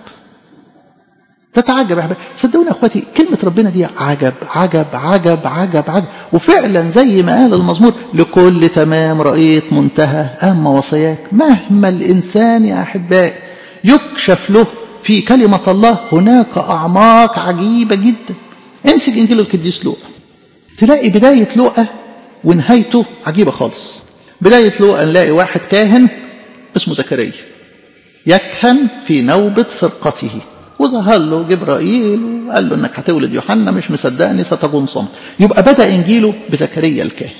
S1: تتعجب يا احبابي صدقوني يا اخواتي كلمه ربنا دي عجب عجب عجب عجب عجب وفعلا زي ما قال المزمور لكل تمام رايت منتهى اما وصاياك مهما الانسان يا احبائي يكشف له في كلمه الله هناك اعماق عجيبه جدا امسك انجيل القديس لوقا تلاقي بدايه لوقا ونهايته عجيبه خالص بدايه لوقا نلاقي واحد كاهن اسمه زكريا يكهن في نوبه فرقته وظهر له جبرائيل وقال له انك هتولد يوحنا مش مصدقني ستكون صمت يبقى بدا انجيله بزكريا الكاهن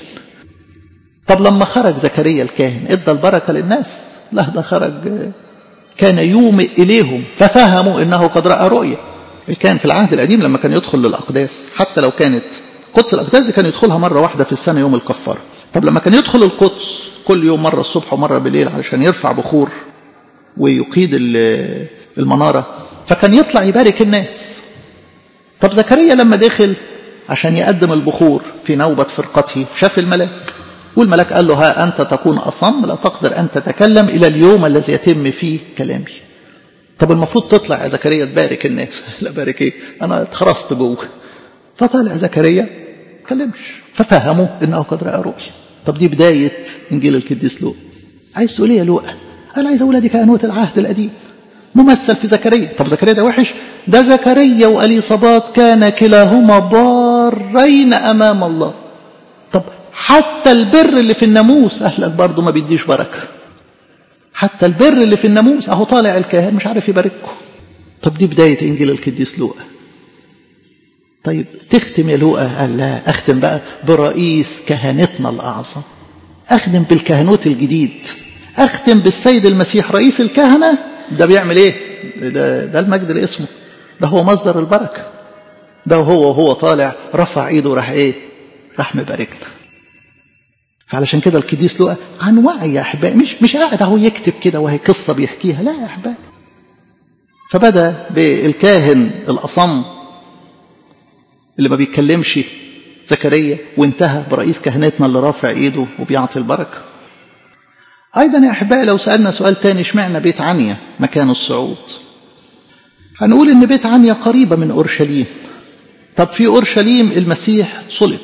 S1: طب لما خرج زكريا الكاهن ادى البركه للناس لا ده خرج كان يومئ اليهم ففهموا انه قد راى رؤيا الكاهن في العهد القديم لما كان يدخل للاقداس حتى لو كانت قدس الاقداس دي كان يدخلها مره واحده في السنه يوم الكفاره طب لما كان يدخل القدس كل يوم مره الصبح ومره بالليل علشان يرفع بخور ويقيد المناره فكان يطلع يبارك الناس طب زكريا لما دخل عشان يقدم البخور في نوبة فرقته شاف الملاك والملاك قال له ها أنت تكون أصم لا تقدر أن تتكلم إلى اليوم الذي يتم فيه كلامي طب المفروض تطلع يا زكريا تبارك الناس لا بارك ايه انا اتخرصت جوه فطالع زكريا كلمش ففهموا انه قد راى رؤيا طب دي بدايه انجيل القديس لوقا عايز تقول ايه يا لوقا انا عايز اقول ادي كهنوت العهد القديم ممثل في زكريا طب زكريا ده وحش ده زكريا واليصابات كان كلاهما بارين امام الله طب حتى البر اللي في الناموس اهلك برضه ما بيديش بركه حتى البر اللي في الناموس اهو طالع الكاهن مش عارف يبارككم طب دي بدايه انجيل القديس لوقا طيب تختم يا لوقا قال لا اختم بقى برئيس كهنتنا الاعظم اختم بالكهنوت الجديد اختم بالسيد المسيح رئيس الكهنه ده بيعمل ايه ده, ده المجد لاسمه ده هو مصدر البركه ده هو وهو طالع رفع ايده راح ايه راح مباركنا فعلشان كده القديس لوقا عن وعي يا احبائي مش مش قاعد اهو يكتب كده وهي قصه بيحكيها لا يا احبائي فبدا بالكاهن الاصم اللي ما بيتكلمش زكريا وانتهى برئيس كهنتنا اللي رافع ايده وبيعطي البركه ايضا يا احبائي لو سالنا سؤال تاني اشمعنى بيت عنيا مكان الصعود هنقول ان بيت عنيا قريبه من اورشليم طب في اورشليم المسيح صلب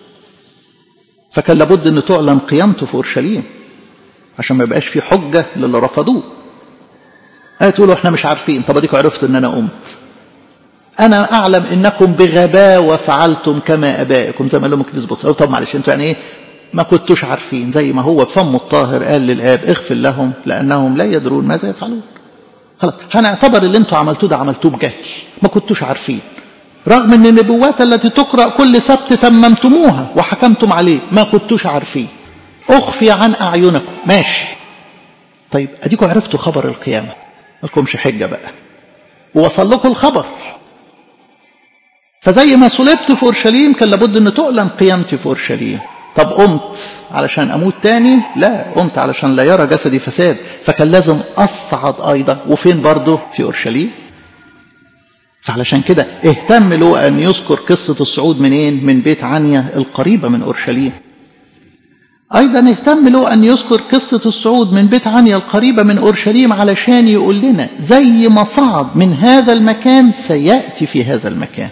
S1: فكان لابد ان تعلن قيامته في اورشليم عشان ما يبقاش في حجه للي رفضوه هتقولوا احنا مش عارفين طب اديكوا عرفتوا ان انا قمت انا اعلم انكم بغباوه فعلتم كما ابائكم زي ما قال لهم القديس بطرس طب معلش انتوا يعني ايه ما كنتوش عارفين زي ما هو بفمه الطاهر قال للاب اغفر لهم لانهم لا يدرون ماذا يفعلون خلاص هنعتبر اللي انتوا عملتوه ده عملتوه بجهل ما كنتوش عارفين رغم ان النبوات التي تقرا كل سبت تممتموها وحكمتم عليه ما كنتوش عارفين اخفي عن اعينكم ماشي طيب اديكم عرفتوا خبر القيامه لكمش حجه بقى ووصل لكم الخبر فزي ما صلبت في اورشليم كان لابد ان تعلن قيامتي في اورشليم طب قمت علشان اموت تاني لا قمت علشان لا يرى جسدي فساد فكان لازم اصعد ايضا وفين برضه في اورشليم فعلشان كده اهتم له ان يذكر قصه الصعود منين من بيت عنيا القريبه من اورشليم ايضا اهتم له ان يذكر قصه الصعود من بيت عنيا القريبه من اورشليم علشان يقول لنا زي ما صعد من هذا المكان سياتي في هذا المكان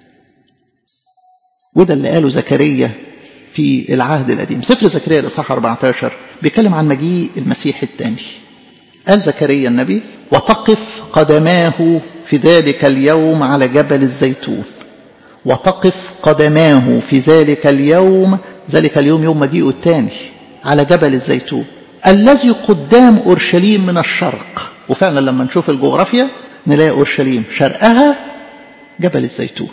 S1: وده اللي قاله زكريا في العهد القديم سفر زكريا الاصحاح 14 بيتكلم عن مجيء المسيح الثاني قال زكريا النبي وتقف قدماه في ذلك اليوم على جبل الزيتون وتقف قدماه في ذلك اليوم ذلك اليوم يوم مجيئه الثاني على جبل الزيتون الذي قدام اورشليم من الشرق وفعلا لما نشوف الجغرافيا نلاقي اورشليم شرقها جبل الزيتون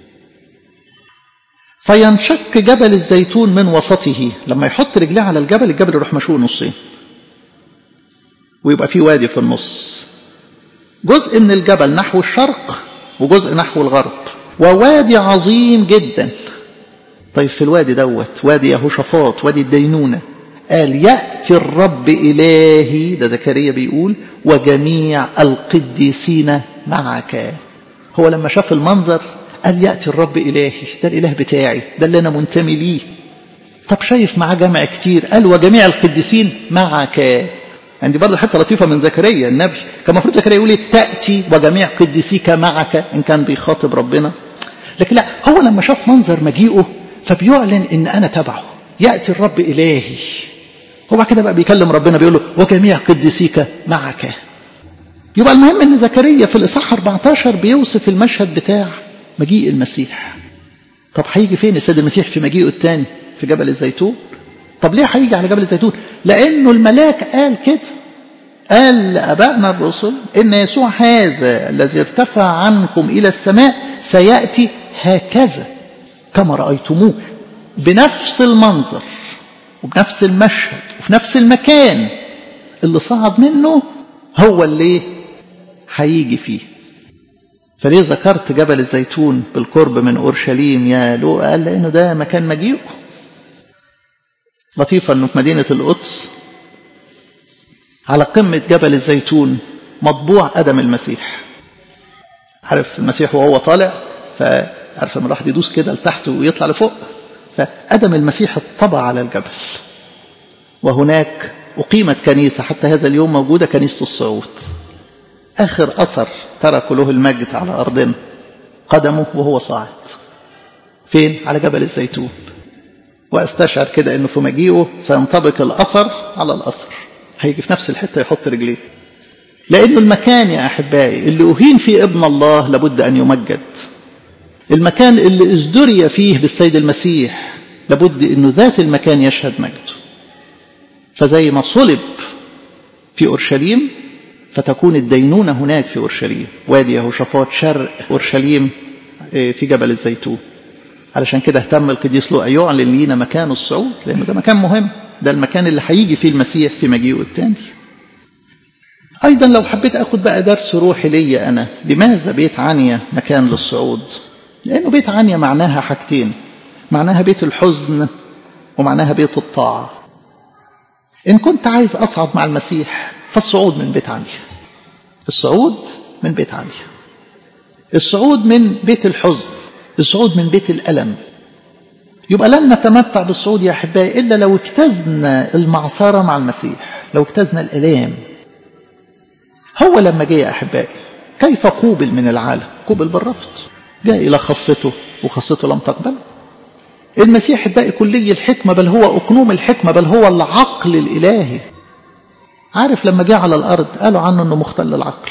S1: فينشق جبل الزيتون من وسطه لما يحط رجليه على الجبل الجبل يروح مشوق نصين ويبقى في وادي في النص جزء من الجبل نحو الشرق وجزء نحو الغرب ووادي عظيم جدا طيب في الوادي دوت وادي يهوشافاط وادي الدينونة قال يأتي الرب إلهي ده زكريا بيقول وجميع القديسين معك هو لما شاف المنظر قال يأتي الرب إلهي ده الإله بتاعي ده اللي أنا منتمي ليه طب شايف معاه جمع كتير قال وجميع القديسين معك عندي برضه حته لطيفه من زكريا النبي كان المفروض زكريا يقول ايه تاتي وجميع قديسيك معك ان كان بيخاطب ربنا لكن لا هو لما شاف منظر مجيئه فبيعلن ان انا تبعه ياتي الرب الهي هو بعد كده بقى بيكلم ربنا بيقول له وجميع قديسيك معك يبقى المهم ان زكريا في الاصحاح 14 بيوصف المشهد بتاع مجيء المسيح طب هيجي فين السيد المسيح في مجيئه الثاني في جبل الزيتون طب ليه هيجي على جبل الزيتون لانه الملاك قال كده قال لابائنا الرسل ان يسوع هذا الذي ارتفع عنكم الى السماء سياتي هكذا كما رايتموه بنفس المنظر وبنفس المشهد وفي نفس المكان اللي صعد منه هو اللي هيجي فيه فليه ذكرت جبل الزيتون بالقرب من اورشليم يا لوقا قال لانه ده مكان مجيئه لطيفة أنه في مدينة القدس على قمة جبل الزيتون مطبوع قدم المسيح عارف المسيح وهو طالع فعارف لما الواحد يدوس كده لتحت ويطلع لفوق فقدم المسيح الطبع على الجبل وهناك أقيمت كنيسة حتى هذا اليوم موجودة كنيسة الصعود آخر أثر تركوا له المجد على أرضنا قدمه وهو صاعد فين؟ على جبل الزيتون واستشعر كده انه في مجيئه سينطبق الاثر على الاثر هيجي في نفس الحته يحط رجليه لانه المكان يا احبائي اللي اهين فيه ابن الله لابد ان يمجد المكان اللي ازدري فيه بالسيد المسيح لابد انه ذات المكان يشهد مجده فزي ما صلب في اورشليم فتكون الدينونه هناك في اورشليم وادي يهوشافاط شرق اورشليم في جبل الزيتون علشان كده اهتم القديس لوقا يعلن لينا مكان الصعود لانه ده مكان مهم ده المكان اللي هيجي فيه المسيح في مجيئه الثاني ايضا لو حبيت اخد بقى درس روحي ليا انا لماذا بيت عنيا مكان للصعود لانه بيت عنيا معناها حاجتين معناها بيت الحزن ومعناها بيت الطاعه ان كنت عايز اصعد مع المسيح فالصعود من بيت عنيا الصعود من بيت عنيا الصعود من بيت الحزن الصعود من بيت الألم يبقى لن نتمتع بالصعود يا أحبائي إلا لو اجتزنا المعصرة مع المسيح لو اجتزنا الإلام هو لما جه يا أحبائي كيف قوبل من العالم قوبل بالرفض جاء إلى خاصته وخاصته لم تقبل المسيح أحبائي كلي الحكمة بل هو أقنوم الحكمة بل هو العقل الإلهي عارف لما جاء على الأرض قالوا عنه أنه مختل العقل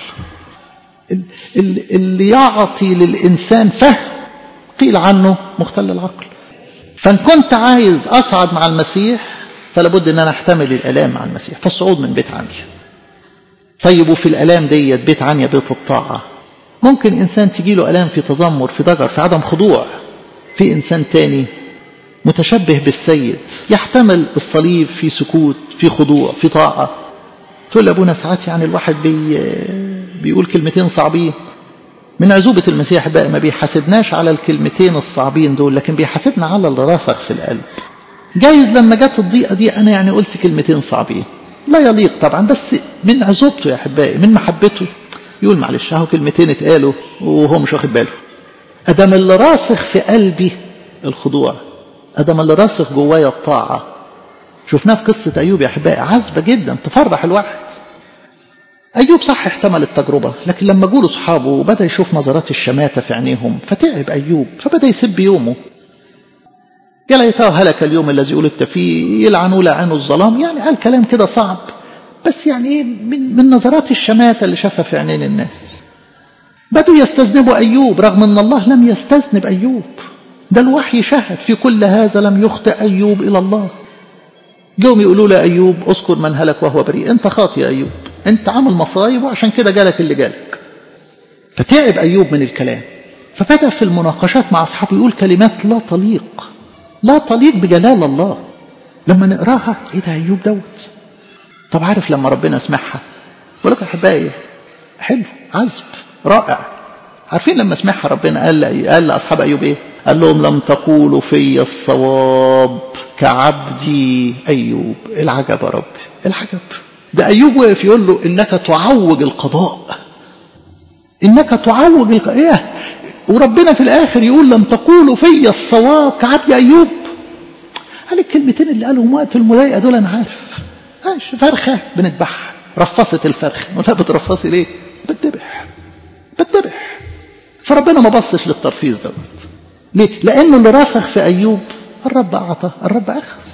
S1: اللي يعطي للإنسان فهم قيل عنه مختل العقل فإن كنت عايز أصعد مع المسيح فلابد أن أنا أحتمل الألام مع المسيح فالصعود من بيت عنيا طيب وفي الألام ديت بيت عنيا بيت الطاعة ممكن إنسان تجي له ألام في تذمر في ضجر في عدم خضوع في إنسان تاني متشبه بالسيد يحتمل الصليب في سكوت في خضوع في طاعة تقول لأبونا ساعات يعني الواحد بي بيقول كلمتين صعبين من عزوبة المسيح بقى ما بيحاسبناش على الكلمتين الصعبين دول لكن بيحاسبنا على اللي راسخ في القلب جايز لما جت الضيقة دي أنا يعني قلت كلمتين صعبين لا يليق طبعا بس من عزوبته يا أحبائي من محبته يقول معلش اهو كلمتين اتقالوا وهو مش واخد باله أدم اللي راسخ في قلبي الخضوع أدم اللي راسخ جوايا الطاعة شفناه في قصة أيوب يا أحبائي عذبة جدا تفرح الواحد أيوب صح احتمل التجربة لكن لما جوله أصحابه وبدأ يشوف نظرات الشماتة في عينيهم فتعب أيوب فبدأ يسب يومه يا ليته هلك اليوم الذي ولدت فيه يلعنوا لعنوا الظلام يعني قال كلام كده صعب بس يعني ايه من, من نظرات الشماتة اللي شافها في عينين الناس بدوا يستذنبوا أيوب رغم أن الله لم يستذنب أيوب ده الوحي شهد في كل هذا لم يخطئ أيوب إلى الله جوم يقولوا له أيوب اذكر من هلك وهو بريء أنت خاطئ يا أيوب أنت عامل مصايب وعشان كده جالك اللي جالك فتعب أيوب من الكلام فبدأ في المناقشات مع أصحابه يقول كلمات لا تليق لا تليق بجلال الله لما نقراها ايه ده أيوب دوت طب عارف لما ربنا سمعها بقول لك يا أحبائي حلو عذب رائع عارفين لما سمعها ربنا قال قال لأصحاب أيوب إيه قال لهم لم تقولوا في الصواب كعبدي أيوب العجب يا رب العجب ده أيوب وقف يقول له إنك تعوج القضاء إنك تعوج القضاء إيه وربنا في الآخر يقول لم تقولوا في الصواب كعبد أيوب قال الكلمتين اللي قالهم وقت المضايقة دول أنا عارف ماشي فرخة بنذبحها رفصت الفرخة ولا بترفصي ليه بتذبح بتذبح فربنا ما بصش للترفيز دوت ليه لأنه اللي راسخ في أيوب الرب أعطى الرب أخذ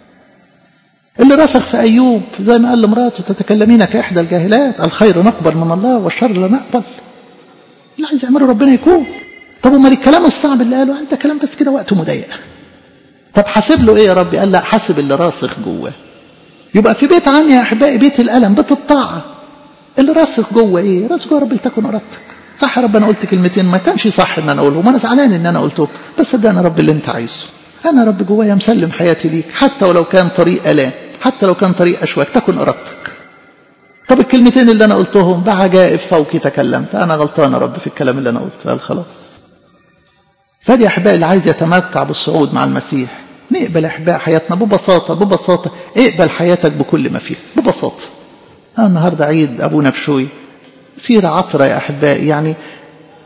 S1: اللي راسخ في أيوب زي ما قال لمراته تتكلمين كإحدى الجاهلات الخير نقبل من الله والشر لا نقبل اللي عايز يعمله ربنا يكون طب امال الكلام الصعب اللي قاله انت كلام بس كده وقته مضيق طب حاسب له ايه يا ربي قال لا حاسب اللي راسخ جواه يبقى في بيت عني يا احبائي بيت الالم بيت الطاعه اللي راسخ جوه ايه راسخ جوه ربي لتكن ارادتك صح يا رب انا قلت كلمتين ما كانش صح ان انا اقولهم انا زعلان ان انا قلتهم بس ده انا رب اللي انت عايزه انا رب جوايا مسلم حياتي ليك حتى ولو كان طريق الام حتى لو كان طريق اشواك تكن ارادتك طب الكلمتين اللي انا قلتهم بعجائب فوقي تكلمت انا غلطان يا رب في الكلام اللي انا قلته قال خلاص فدي احبائي اللي عايز يتمتع بالصعود مع المسيح نقبل احباء حياتنا ببساطه ببساطه اقبل حياتك بكل ما فيها ببساطه أنا النهارده عيد ابونا بشوي سيره عطره يا احبائي يعني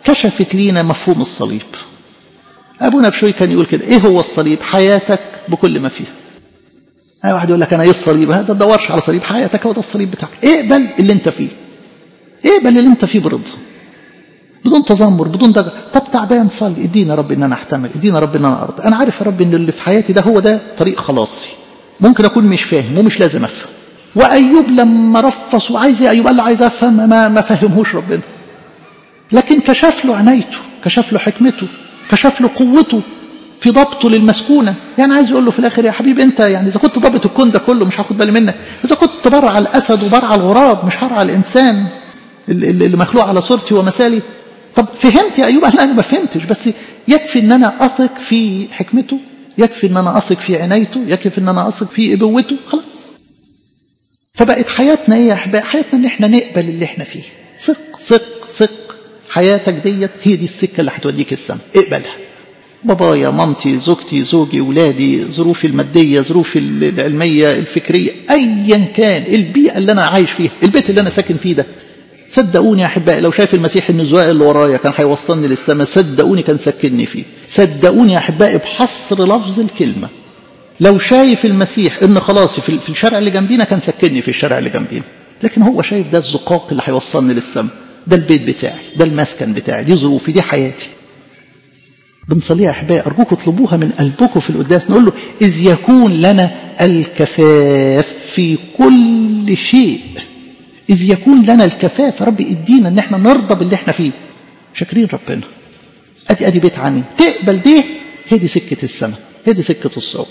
S1: كشفت لينا مفهوم الصليب أبونا بشوي كان يقول كده إيه هو الصليب حياتك بكل ما فيها أي واحد يقول لك أنا إيه الصليب هذا تدورش على صليب حياتك هو ده الصليب بتاعك اقبل اللي أنت فيه اقبل اللي أنت فيه برضا بدون تذمر بدون دجر طب تعبان صلي ادينا رب ان انا احتمل ادينا رب ان انا ارضى انا عارف يا رب ان اللي في حياتي ده هو ده طريق خلاصي ممكن اكون مش فاهم ومش لازم افهم وايوب لما رفص وعايز ايه ايوب قال له عايز افهم ما ما فهمهوش ربنا لكن كشف له عنايته كشف له حكمته كشف له قوته في ضبطه للمسكونه يعني عايز يقول له في الاخر يا حبيبي انت يعني اذا كنت ضابط الكون ده كله مش هاخد بالي منك اذا كنت برعى الاسد وبرعى الغراب مش هرعى الانسان اللي مخلوق على صورتي ومثالي طب فهمت يا ايوب انا ما فهمتش بس يكفي ان انا اثق في حكمته يكفي ان انا اثق في عنايته يكفي ان انا اثق في ابوته خلاص فبقت حياتنا ايه يا احبائي حياتنا ان احنا نقبل اللي احنا فيه ثق ثق ثق حياتك ديت هي دي السكه اللي هتوديك السما اقبلها بابايا مامتي زوجتي زوجي ولادي ظروفي الماديه ظروفي العلميه الفكريه ايا كان البيئه اللي انا عايش فيها البيت اللي انا ساكن فيه ده صدقوني يا احبائي لو شايف المسيح ان الزواق اللي ورايا كان هيوصلني للسماء صدقوني كان سكنني فيه صدقوني يا احبائي بحصر لفظ الكلمه لو شايف المسيح ان خلاص في الشارع اللي جنبينا كان سكنني في الشارع اللي جنبينا لكن هو شايف ده الزقاق اللي هيوصلني للسماء ده البيت بتاعي ده المسكن بتاعي دي ظروفي دي حياتي بنصليها يا احبائي ارجوكم اطلبوها من قلبكم في القداس نقول له اذ يكون لنا الكفاف في كل شيء إذ يكون لنا الكفاف رب ادينا ان احنا نرضى باللي احنا فيه شاكرين ربنا ادي ادي بيت عني تقبل دي هي دي سكة السماء هي دي سكة الصعود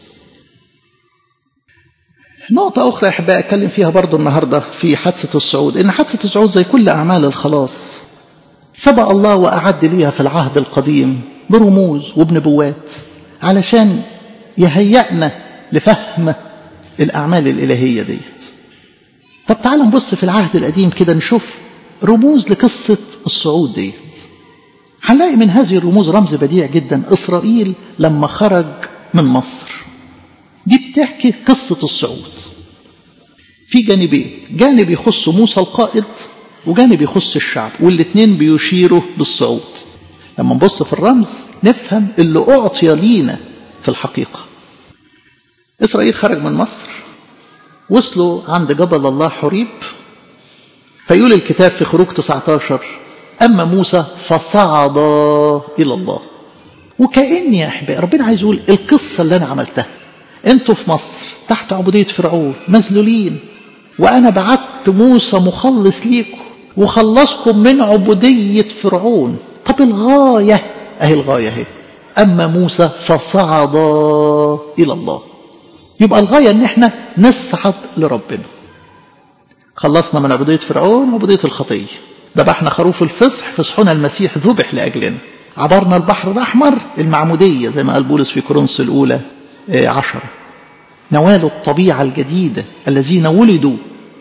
S1: نقطة أخرى يا أحبائي أتكلم فيها برضو النهاردة في حادثة الصعود إن حادثة الصعود زي كل أعمال الخلاص سبق الله وأعد ليها في العهد القديم برموز وبنبوات علشان يهيئنا لفهم الأعمال الإلهية ديت طب تعال نبص في العهد القديم كده نشوف رموز لقصة الصعود ديت هنلاقي من هذه الرموز رمز بديع جدا إسرائيل لما خرج من مصر دي بتحكي قصة الصعود في جانبين جانب يخص موسى القائد وجانب يخص الشعب والاثنين بيشيروا للصعود لما نبص في الرمز نفهم اللي أعطي لينا في الحقيقة إسرائيل خرج من مصر وصلوا عند جبل الله حريب فيقول الكتاب في خروج 19 أما موسى فصعد إلى الله وكأني يا أحبائي ربنا عايز يقول القصة اللي أنا عملتها أنتوا في مصر تحت عبودية فرعون مذلولين وأنا بعت موسى مخلص ليكم وخلصكم من عبودية فرعون طب الغاية أهي الغاية اهي أما موسى فصعد إلى الله يبقى الغاية ان احنا نصعد لربنا خلصنا من عبودية فرعون وعبودية الخطية ذبحنا خروف الفصح فصحنا المسيح ذبح لأجلنا عبرنا البحر الأحمر المعمودية زي ما قال بولس في كورنثوس الأولى عشرة نوال الطبيعة الجديدة الذين ولدوا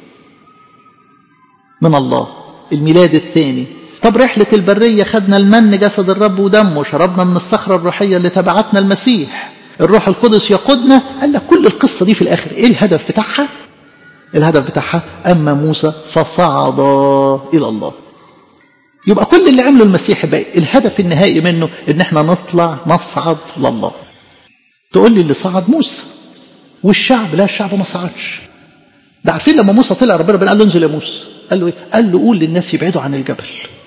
S1: من الله الميلاد الثاني طب رحلة البرية خدنا المن جسد الرب ودمه شربنا من الصخرة الروحية اللي تبعتنا المسيح الروح القدس يقودنا قال لك كل القصة دي في الآخر إيه الهدف بتاعها الهدف بتاعها أما موسى فصعد إلى الله يبقى كل اللي عمله المسيح بقى الهدف النهائي منه ان احنا نطلع نصعد لله تقول لي اللي صعد موسى والشعب لا الشعب ما صعدش ده عارفين لما موسى طلع ربنا قال له انزل يا موسى قال له ايه قال له قول للناس يبعدوا عن الجبل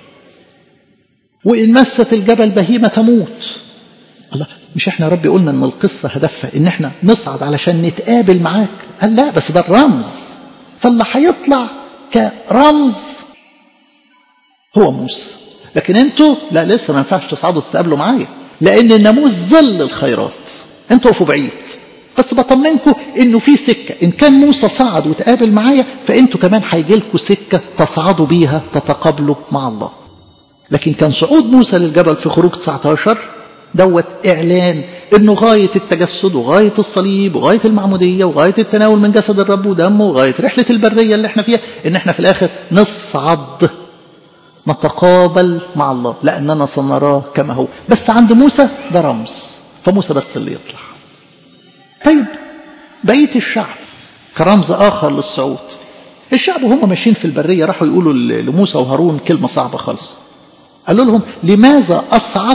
S1: وان مست الجبل بهيمه تموت الله مش احنا يا ربي قلنا ان القصه هدفها ان احنا نصعد علشان نتقابل معاك قال لا بس ده الرمز فاللي هيطلع كرمز هو موسى لكن انتوا لا لسه ما ينفعش تصعدوا تتقابلوا معايا لان الناموس ظل الخيرات انتوا وقفوا بعيد بس بطمنكم انه في سكه ان كان موسى صعد وتقابل معايا فانتوا كمان هيجي لكم سكه تصعدوا بيها تتقابلوا مع الله لكن كان صعود موسى للجبل في خروج 19 دوت اعلان انه غايه التجسد وغايه الصليب وغايه المعموديه وغايه التناول من جسد الرب ودمه وغايه رحله البريه اللي احنا فيها ان احنا في الاخر نصعد نتقابل مع الله لأننا سنراه كما هو بس عند موسى ده رمز فموسى بس اللي يطلع طيب بقية الشعب كرمز آخر للصعود الشعب وهم ماشيين في البرية راحوا يقولوا لموسى وهارون كلمة صعبة خالص قالوا لهم لماذا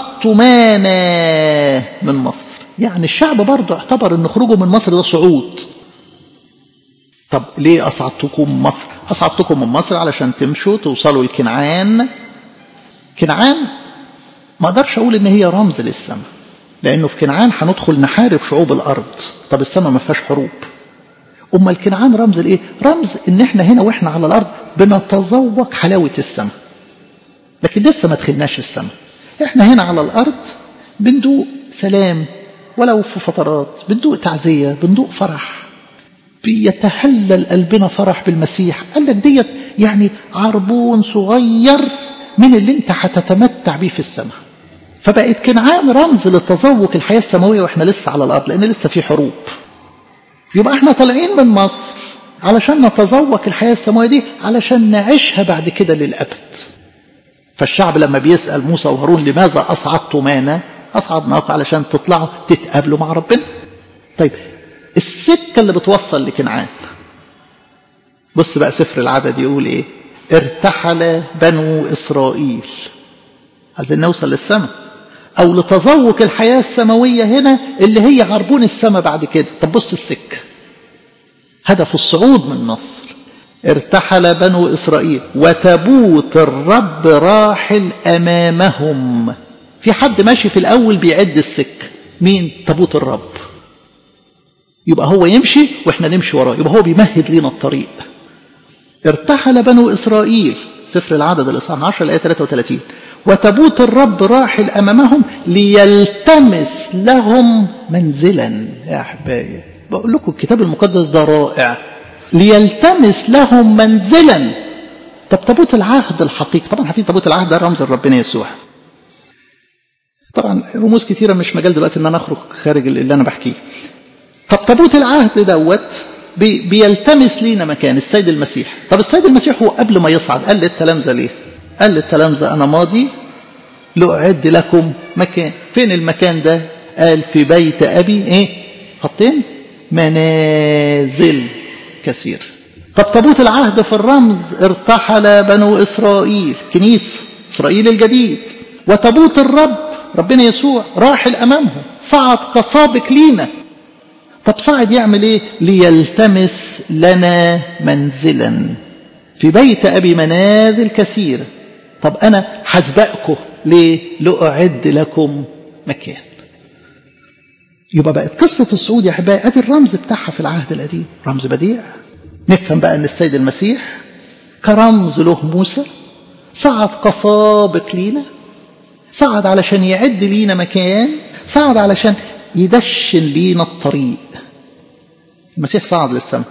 S1: أصعدتمانا من مصر يعني الشعب برضه اعتبر ان خروجه من مصر ده صعود طب ليه أصعدتكم من مصر أصعدتكم من مصر علشان تمشوا توصلوا لكنعان كنعان ما اقدرش اقول ان هي رمز للسماء لانه في كنعان هندخل نحارب شعوب الارض طب السماء ما فيهاش حروب امال كنعان رمز لايه رمز ان احنا هنا واحنا على الارض بنتذوق حلاوه السماء لكن لسه ما دخلناش السماء احنا هنا على الارض بندوق سلام ولو في فترات بندوق تعزيه بندوق فرح بيتهلل قلبنا فرح بالمسيح قال لك ديت يعني عربون صغير من اللي انت هتتمتع بيه في السماء فبقت كنعان رمز لتذوق الحياة السماوية واحنا لسه على الأرض لأن لسه في حروب يبقى احنا طالعين من مصر علشان نتذوق الحياة السماوية دي علشان نعيشها بعد كده للأبد فالشعب لما بيسأل موسى وهارون لماذا أصعدتمانا أصعدناكم علشان تطلعوا تتقابلوا مع ربنا طيب السكة اللي بتوصل لكنعان بص بقى سفر العدد يقول ايه ارتحل بنو إسرائيل عايزين نوصل للسماء أو لتذوق الحياة السماوية هنا اللي هي عربون السماء بعد كده طب بص السكة هدف الصعود من مصر ارتحل بنو إسرائيل وتبوت الرب راحل أمامهم في حد ماشي في الأول بيعد السكة مين تبوت الرب يبقى هو يمشي واحنا نمشي وراه يبقى هو بيمهد لنا الطريق ارتحل بنو إسرائيل سفر العدد الإصحاح 10 الآية 33 وتبوت الرب راحل أمامهم ليلتمس لهم منزلا يا أحبائي بقول لكم الكتاب المقدس ده رائع ليلتمس لهم منزلا طب تابوت العهد الحقيقي طبعا عارفين تابوت العهد ده رمز ربنا يسوع طبعا رموز كتيره مش مجال دلوقتي ان انا اخرج خارج اللي انا بحكيه طب تابوت العهد دوت بي بيلتمس لينا مكان السيد المسيح طب السيد المسيح هو قبل ما يصعد قال للتلامذه ليه قال للتلامذه انا ماضي لأعد لكم مكان فين المكان ده قال في بيت أبي إيه خطين منازل كثير طب تابوت العهد في الرمز ارتحل بنو إسرائيل كنيسة إسرائيل الجديد وتابوت الرب ربنا يسوع راحل أمامهم صعد كسابق لينا طب صعد يعمل ايه ليلتمس لنا منزلا في بيت أبي منازل كثيرة طب أنا حسبقكم ليه لأعد لكم مكان يبقى بقت قصة الصعود يا أحبائي أدي الرمز بتاعها في العهد القديم رمز بديع نفهم بقى أن السيد المسيح كرمز له موسى صعد كسابق لينا صعد علشان يعد لينا مكان صعد علشان يدشن لينا الطريق المسيح صعد للسماء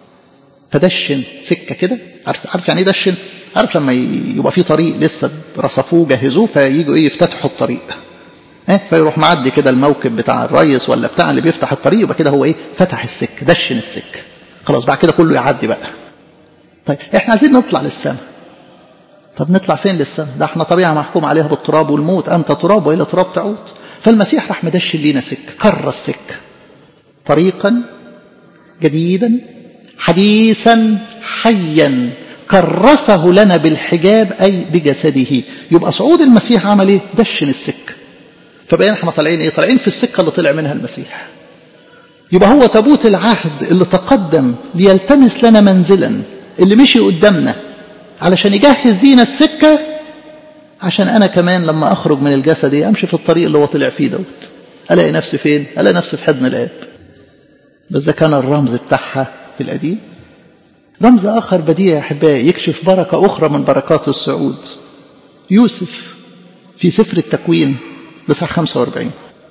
S1: فدشن سكة كده عارف عارف يعني ايه دشن عارف لما يبقى في طريق لسه رصفوه جهزوه فييجوا ايه يفتتحوا الطريق اه فيروح معدي كده الموكب بتاع الريس ولا بتاع اللي بيفتح الطريق يبقى كده هو ايه فتح السكة دشن السكة خلاص بعد كده كله يعدي بقى طيب احنا عايزين نطلع للسماء طب نطلع فين للسماء ده احنا طبيعة محكوم عليها بالتراب والموت انت تراب والى تراب تعود فالمسيح راح مدشن لينا سكة كر السكة طريقا جديدا حديثا حيا كرسه لنا بالحجاب أي بجسده يبقى صعود المسيح عمل ايه دشن السكة فبقينا احنا طالعين ايه طالعين في السكة اللي طلع منها المسيح يبقى هو تابوت العهد اللي تقدم ليلتمس لنا منزلا اللي مشي قدامنا علشان يجهز لينا السكة عشان أنا كمان لما أخرج من الجسد أمشي في الطريق اللي هو طلع فيه دوت ألاقي نفسي فين ألاقي نفسي في حضن الآب بس ده كان الرمز بتاعها في القديم رمز آخر بديع يا أحبائي يكشف بركة أخرى من بركات الصعود يوسف في سفر التكوين لصح 45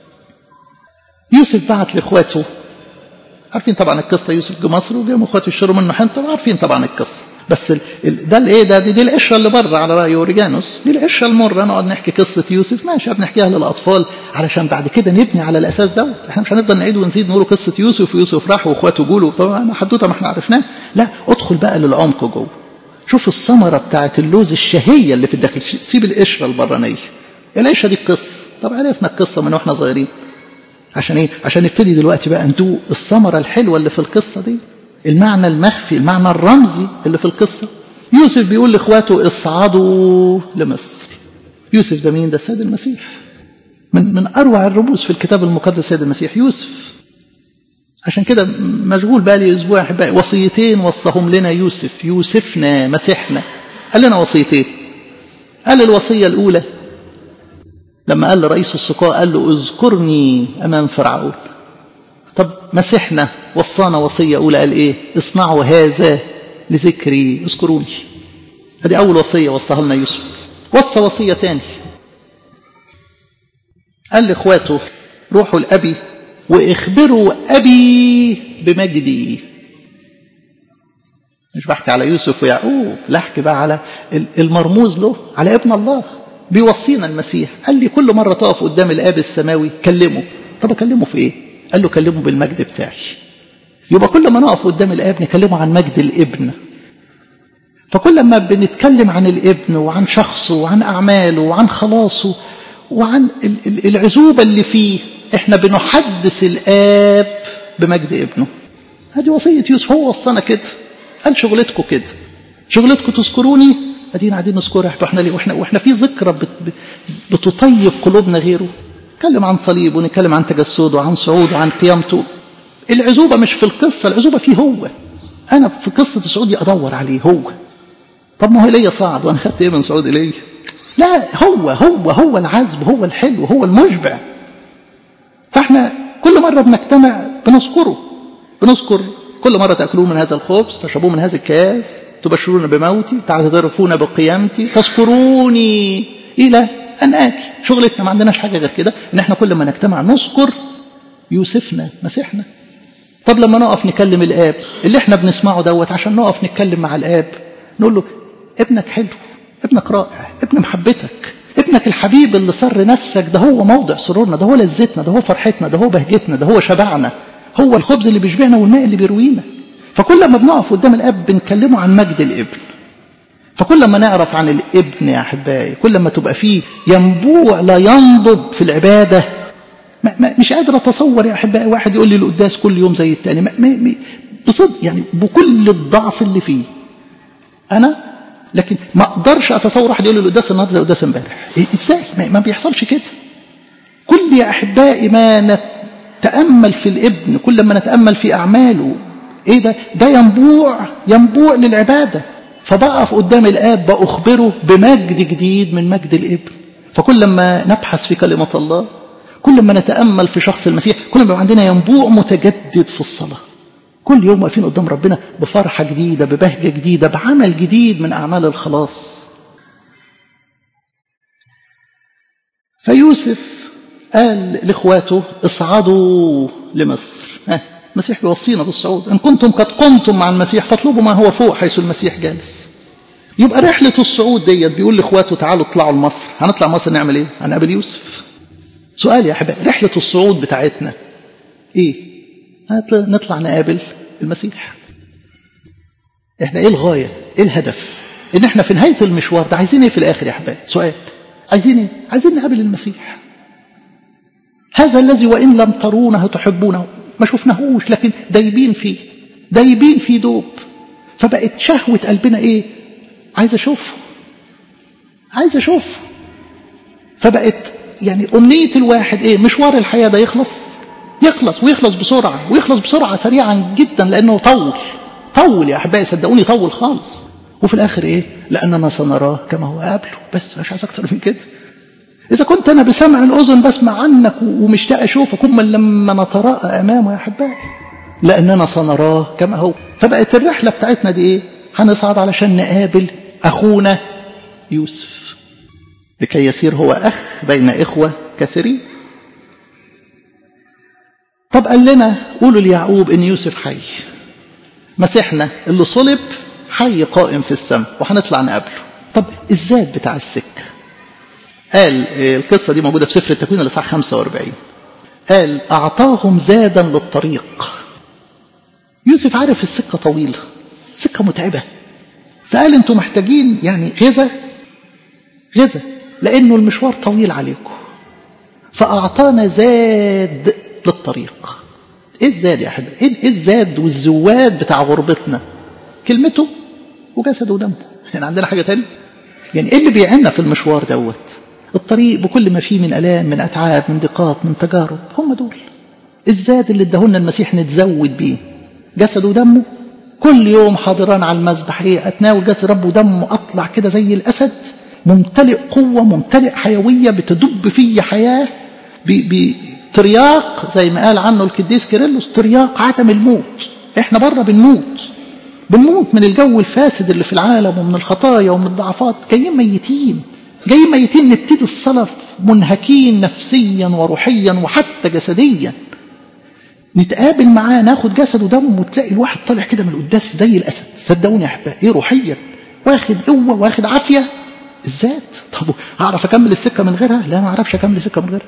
S1: يوسف بعت لإخواته عارفين طبعا القصة يوسف جه مصر وجه اخواته يشتروا منه حنطة عارفين طبعا القصة بس ال... ال... ده الايه ده دي, دي القشره اللي بره على راي اوريجانوس دي القشره المره نقعد نحكي قصه يوسف ماشي بنحكيها للاطفال علشان بعد كده نبني على الاساس دوت احنا مش هنفضل نعيد ونزيد نقول قصه يوسف ويوسف راح واخواته جوله طبعا حدوته ما احنا عرفناه لا ادخل بقى للعمق جوه شوف الثمره بتاعت اللوز الشهيه اللي في الداخل سيب القشره البرانيه القشره دي القصه طب عرفنا القصه من واحنا صغيرين عشان ايه عشان نبتدي دلوقتي بقى ندوق الثمره الحلوه اللي في القصه دي المعنى المخفي المعنى الرمزي اللي في القصة يوسف بيقول لإخواته اصعدوا لمصر يوسف ده مين ده السيد المسيح من من اروع الرموز في الكتاب المقدس السيد المسيح يوسف عشان كده مشغول بالي اسبوع احبائي وصيتين وصاهم لنا يوسف يوسفنا مسيحنا قال لنا وصيتين قال الوصيه الاولى لما قال لرئيس السقاء قال له اذكرني امام فرعون طب مسيحنا وصانا وصيه اولى قال ايه اصنعوا هذا لذكري اذكروني هذه اول وصيه وصاها لنا يوسف وصى وصيه تاني قال لاخواته روحوا لابي واخبروا ابي بمجدي مش بحكي على يوسف ويعقوب لا احكي بقى على المرموز له على ابن الله بيوصينا المسيح قال لي كل مره تقف قدام الاب السماوي كلمه طب اكلمه في ايه قال له كلمه بالمجد بتاعي يبقى كل ما نقف قدام الاب نكلمه عن مجد الابن فكل ما بنتكلم عن الابن وعن شخصه وعن اعماله وعن خلاصه وعن العزوبه اللي فيه احنا بنحدث الاب بمجد ابنه هذه وصيه يوسف هو وصانا كده قال شغلتكم كده شغلتكم تذكروني ادينا قاعدين نذكرها احنا ليه واحنا واحنا في ذكرى بت بتطيب قلوبنا غيره نتكلم عن صليبه ونتكلم عن تجسده وعن صعوده وعن قيامته العزوبه مش في القصه العزوبه فيه هو انا في قصه صعودي ادور عليه هو طب ما هو ايليا صعد وانا خدت ايه من صعود ايليا لا هو هو هو العذب هو الحلو هو المشبع فاحنا كل مرة بنجتمع بنذكره بنذكر كل مرة تأكلون من هذا الخبز تشربون من هذا الكاس تبشرون بموتي تعترفون بقيامتي تذكروني إلى أن آتي شغلتنا ما عندناش حاجة غير كده إن احنا كل ما نجتمع نذكر يوسفنا مسيحنا طب لما نقف نكلم الآب اللي احنا بنسمعه دوت عشان نقف نتكلم مع الآب نقول له ابنك حلو ابنك رائع ابن محبتك ابنك الحبيب اللي صر نفسك ده هو موضع سرورنا ده هو لذتنا ده هو فرحتنا ده هو بهجتنا ده هو شبعنا هو الخبز اللي بيشبعنا والماء اللي بيروينا فكل ما بنقف قدام الاب بنكلمه عن مجد الابن فكل ما نعرف عن الابن يا احبائي كل ما تبقى فيه ينبوع لا ينضب في العباده ما ما مش قادر اتصور يا احبائي واحد يقول لي القداس كل يوم زي التاني ما ما بصدق يعني بكل الضعف اللي فيه انا لكن ما اقدرش اتصور واحد يقول لي القداس النهارده زي القداس امبارح ازاي ما بيحصلش كده كل يا احبائي ما نتامل في الابن كل ما نتامل في اعماله ايه ده ده ينبوع ينبوع للعباده فبقف قدام الاب باخبره بمجد جديد من مجد الابن فكل ما نبحث في كلمه الله كل ما نتامل في شخص المسيح كل ما عندنا ينبوع متجدد في الصلاه كل يوم واقفين قدام ربنا بفرحة جديدة ببهجة جديدة بعمل جديد من أعمال الخلاص فيوسف قال لإخواته اصعدوا لمصر ها المسيح بيوصينا بالصعود إن كنتم قد قمتم مع المسيح فاطلبوا ما هو فوق حيث المسيح جالس يبقى رحلة الصعود ديت بيقول لإخواته تعالوا اطلعوا لمصر هنطلع مصر نعمل إيه؟ هنقابل يوسف سؤال يا أحبائي رحلة الصعود بتاعتنا إيه؟ نطلع نقابل المسيح احنا ايه الغايه ايه الهدف ان احنا في نهايه المشوار ده عايزين ايه في الاخر يا احبائي سؤال عايزين ايه عايزين نقابل المسيح هذا الذي وان لم ترونه تحبونه ما شفناهوش لكن دايبين فيه دايبين في دوب فبقت شهوه قلبنا ايه عايز اشوفه عايز اشوفه فبقت يعني امنيه الواحد ايه مشوار الحياه ده يخلص يخلص ويخلص بسرعة ويخلص بسرعة سريعا جدا لأنه طول طول يا أحبائي صدقوني طول خالص وفي الآخر إيه لأننا سنراه كما هو قبله بس مش عايز أكتر من كده إذا كنت أنا بسمع الأذن بسمع عنك ومشتاق أشوفك هم لما نتراءى أمامه يا أحبائي لأننا سنراه كما هو فبقت الرحلة بتاعتنا دي إيه هنصعد علشان نقابل أخونا يوسف لكي يصير هو أخ بين إخوة كثيرين طب قال لنا قولوا ليعقوب ان يوسف حي مسيحنا اللي صلب حي قائم في السماء وهنطلع نقابله طب الذات بتاع السكه قال القصه دي موجوده في سفر التكوين الاصحاح 45 قال اعطاهم زادا للطريق يوسف عارف السكه طويله سكه متعبه فقال انتوا محتاجين يعني غذا غذا لانه المشوار طويل عليكم فاعطانا زاد للطريق ايه الزاد يا احبائي ايه الزاد والزواد بتاع غربتنا كلمته وجسده ودمه يعني عندنا حاجه تانية يعني ايه اللي بيعنا في المشوار دوت الطريق بكل ما فيه من الام من اتعاب من ضيقات من تجارب هم دول الزاد اللي اداهولنا المسيح نتزود بيه جسده ودمه كل يوم حاضران على المذبح ايه اتناول جسد رب ودمه اطلع كده زي الاسد ممتلئ قوه ممتلئ حيويه بتدب في حياه بترياق زي ما قال عنه القديس كيرلس ترياق عدم الموت احنا بره بنموت بنموت من الجو الفاسد اللي في العالم ومن الخطايا ومن الضعفات جايين ميتين جايين ميتين نبتدي الصلاة منهكين نفسيا وروحيا وحتى جسديا نتقابل معاه ناخد جسد ودم وتلاقي الواحد طالع كده من القداس زي الاسد صدقوني يا احبائي ايه روحيا واخد قوه واخد عافيه الذات طب اعرف اكمل السكه من غيرها لا ما اعرفش اكمل السكه من غيرها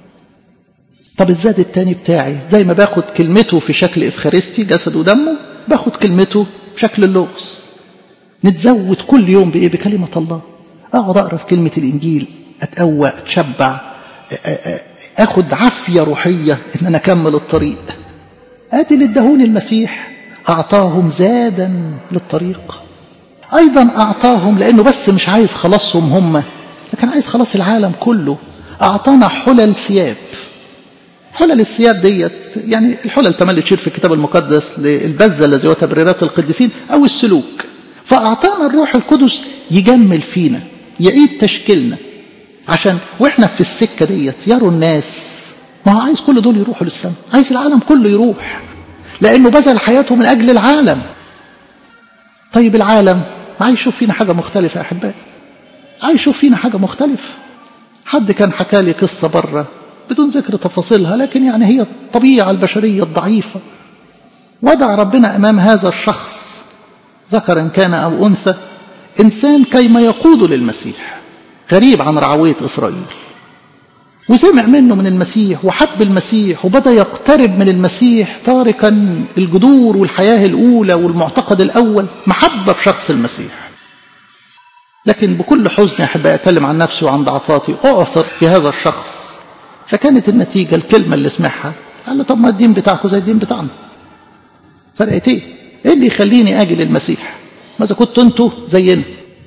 S1: طب الزاد التاني بتاعي زي ما باخد كلمته في شكل افخارستي جسد ودمه باخد كلمته في شكل اللغز نتزود كل يوم بايه بكلمه الله اقعد اقرا في كلمه الانجيل اتقوى اتشبع اخد عافيه روحيه ان انا اكمل الطريق ادي اللي ادهوني المسيح اعطاهم زادا للطريق ايضا اعطاهم لانه بس مش عايز خلاصهم هم لكن عايز خلاص العالم كله اعطانا حلل ثياب حلل الثياب ديت يعني الحلل تملي تشير في الكتاب المقدس للبذة الذي هو تبريرات القديسين او السلوك فاعطانا الروح القدس يجمل فينا يعيد تشكيلنا عشان واحنا في السكه ديت يروا الناس ما هو عايز كل دول يروحوا للسماء عايز العالم كله يروح لانه بذل حياته من اجل العالم طيب العالم عايز يشوف فينا حاجه مختلفه يا احبائي عايز يشوف فينا حاجه مختلفه حد كان حكى لي قصه بره بدون ذكر تفاصيلها لكن يعني هي الطبيعه البشريه الضعيفه وضع ربنا امام هذا الشخص ذكرا كان او انثى انسان كيما يقود للمسيح غريب عن رعويه اسرائيل وسمع منه من المسيح وحب المسيح وبدا يقترب من المسيح تاركا الجذور والحياه الاولى والمعتقد الاول محبه في شخص المسيح لكن بكل حزن يا احبائي اتكلم عن نفسي وعن ضعفاتي اعثر في هذا الشخص فكانت النتيجه الكلمه اللي سمعها قال له طب ما الدين بتاعكم زي الدين بتاعنا فرقت ايه؟ ايه اللي يخليني اجي للمسيح؟ ماذا كنتوا انتوا زينا؟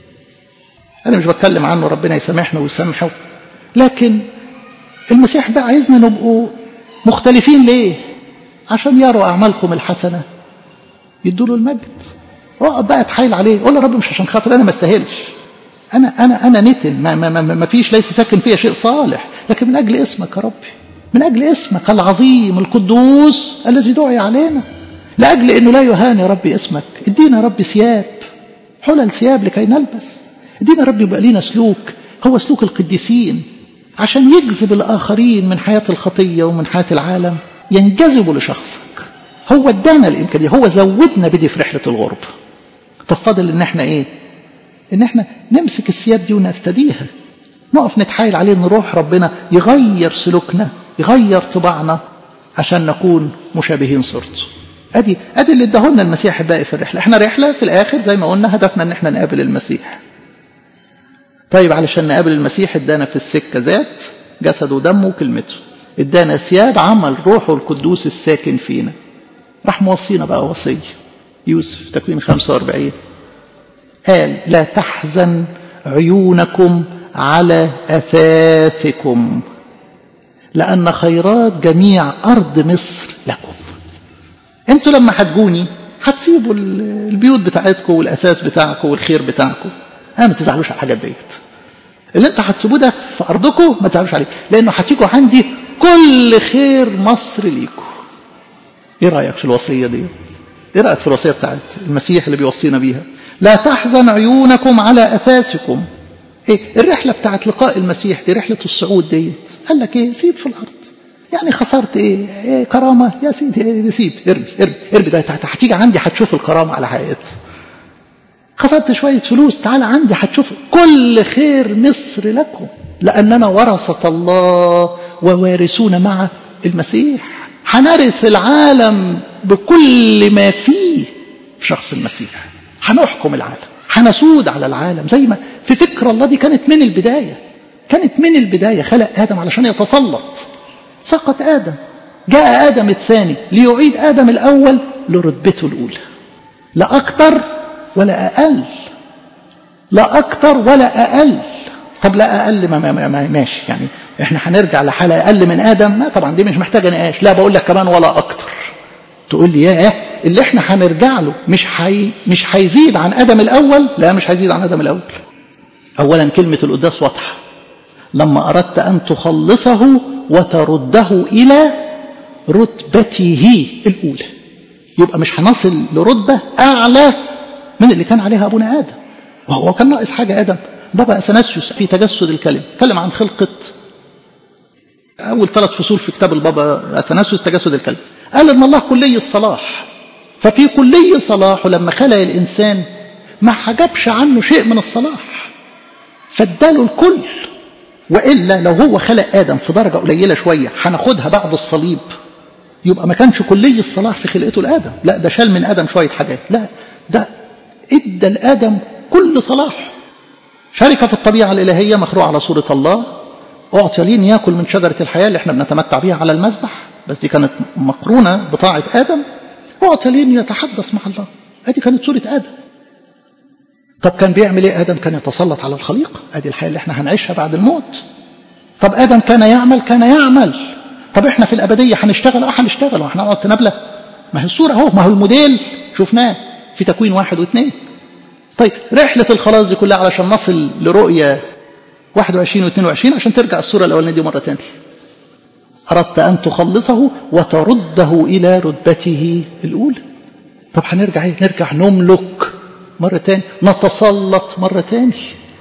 S1: انا مش بتكلم عنه ربنا يسامحنا ويسامحه لكن المسيح بقى عايزنا نبقوا مختلفين ليه؟ عشان يروا اعمالكم الحسنه يدوا له المجد اقعد بقى اتحايل عليه قول يا رب مش عشان خاطر انا ما استاهلش انا انا انا نتن ما, ما, ما, ما فيش ليس ساكن فيها شيء صالح لكن من اجل اسمك يا ربي من اجل اسمك العظيم القدوس الذي دعي علينا لاجل انه لا يهان يا ربي اسمك ادينا يا رب ثياب حلل ثياب لكي نلبس ادينا يا رب يبقى لينا سلوك هو سلوك القديسين عشان يجذب الاخرين من حياه الخطيه ومن حياه العالم ينجذبوا لشخصك هو ادانا الامكانيه هو زودنا بدي في رحله الغرب طب فاضل ان احنا ايه ان احنا نمسك الثياب دي ونرتديها نقف نتحايل عليه ان روح ربنا يغير سلوكنا يغير طباعنا عشان نكون مشابهين صورته ادي ادي اللي اداهولنا المسيح باقي في الرحله احنا رحله في الاخر زي ما قلنا هدفنا ان احنا نقابل المسيح طيب علشان نقابل المسيح ادانا في السكه ذات جسده ودمه وكلمته ادانا ثياب عمل روحه القدوس الساكن فينا راح موصينا بقى وصيه يوسف تكوين 45 قال لا تحزن عيونكم على اثاثكم لان خيرات جميع ارض مصر لكم انتوا لما هتجوني هتسيبوا البيوت بتاعتكم والاثاث بتاعكم والخير بتاعكم ها ما تزعلوش على الحاجات ديت اللي انت هتسيبوه ده في ارضكم ما تزعلوش عليه لانه هتيجوا عندي كل خير مصر ليكم ايه رايك في الوصيه ديت ايه رايك في الوصيه بتاعت المسيح اللي بيوصينا بيها لا تحزن عيونكم على اثاثكم ايه الرحله بتاعت لقاء المسيح دي رحله الصعود ديت قال لك ايه سيب في الارض يعني خسرت ايه, إيه كرامه يا سيدي إيه سيب ارمي ارمي ارمي ده هتيجي عندي هتشوف الكرامه على حقيقتها خسرت شويه فلوس تعال عندي هتشوف كل خير مصر لكم لاننا ورثه الله ووارثون مع المسيح هنرث العالم بكل ما فيه في شخص المسيح هنحكم العالم هنسود على العالم زي ما في فكر الله دي كانت من البدايه كانت من البدايه خلق ادم علشان يتسلط سقط ادم جاء ادم الثاني ليعيد ادم الاول لرتبته الاولى لا اكتر ولا اقل لا اكتر ولا اقل طب لا اقل ما, ما, ما, ما ماشي يعني احنا هنرجع لحاله اقل من ادم ما طبعا دي مش محتاجه نقاش لا بقول لك كمان ولا اكتر تقول لي ياه اللي احنا هنرجع له مش حي مش هيزيد عن ادم الاول لا مش هيزيد عن ادم الاول اولا كلمه القداس واضحه لما اردت ان تخلصه وترده الى رتبته الاولى يبقى مش هنصل لرتبه اعلى من اللي كان عليها ابونا ادم وهو كان ناقص حاجه ادم بابا اثناسيوس في تجسد الكلمه اتكلم عن خلقه اول ثلاث فصول في كتاب البابا اثناسيوس تجسد الكلمه قال ان الله كلي الصلاح ففي كلي صلاحه لما خلق الانسان ما حجبش عنه شيء من الصلاح فاداله الكل والا لو هو خلق ادم في درجه قليله شويه هناخدها بعد الصليب يبقى ما كانش كلي الصلاح في خلقته لادم لا ده شال من ادم شويه حاجات لا ده ادى لادم كل صلاح شركه في الطبيعه الالهيه مخلوق على صوره الله اعطي لين ياكل من شجره الحياه اللي احنا بنتمتع بيها على المذبح بس دي كانت مقرونه بطاعه ادم اعطي لين يتحدث مع الله ادي كانت صوره ادم طب كان بيعمل ايه ادم كان يتسلط على الخليقه ادي الحياه اللي احنا هنعيشها بعد الموت طب ادم كان يعمل كان يعمل طب احنا في الابديه هنشتغل اه هنشتغل واحنا نقعد تنابله ما هي الصوره اهو ما هو الموديل شفناه في تكوين واحد واثنين طيب رحله الخلاص دي كلها علشان نصل لرؤيه 21 و22 عشان ترجع الصوره الاولانيه دي مره ثانيه اردت ان تخلصه وترده الى رتبته الاولى طب هنرجع ايه نرجع نملك مرة تاني نتسلط مرة تاني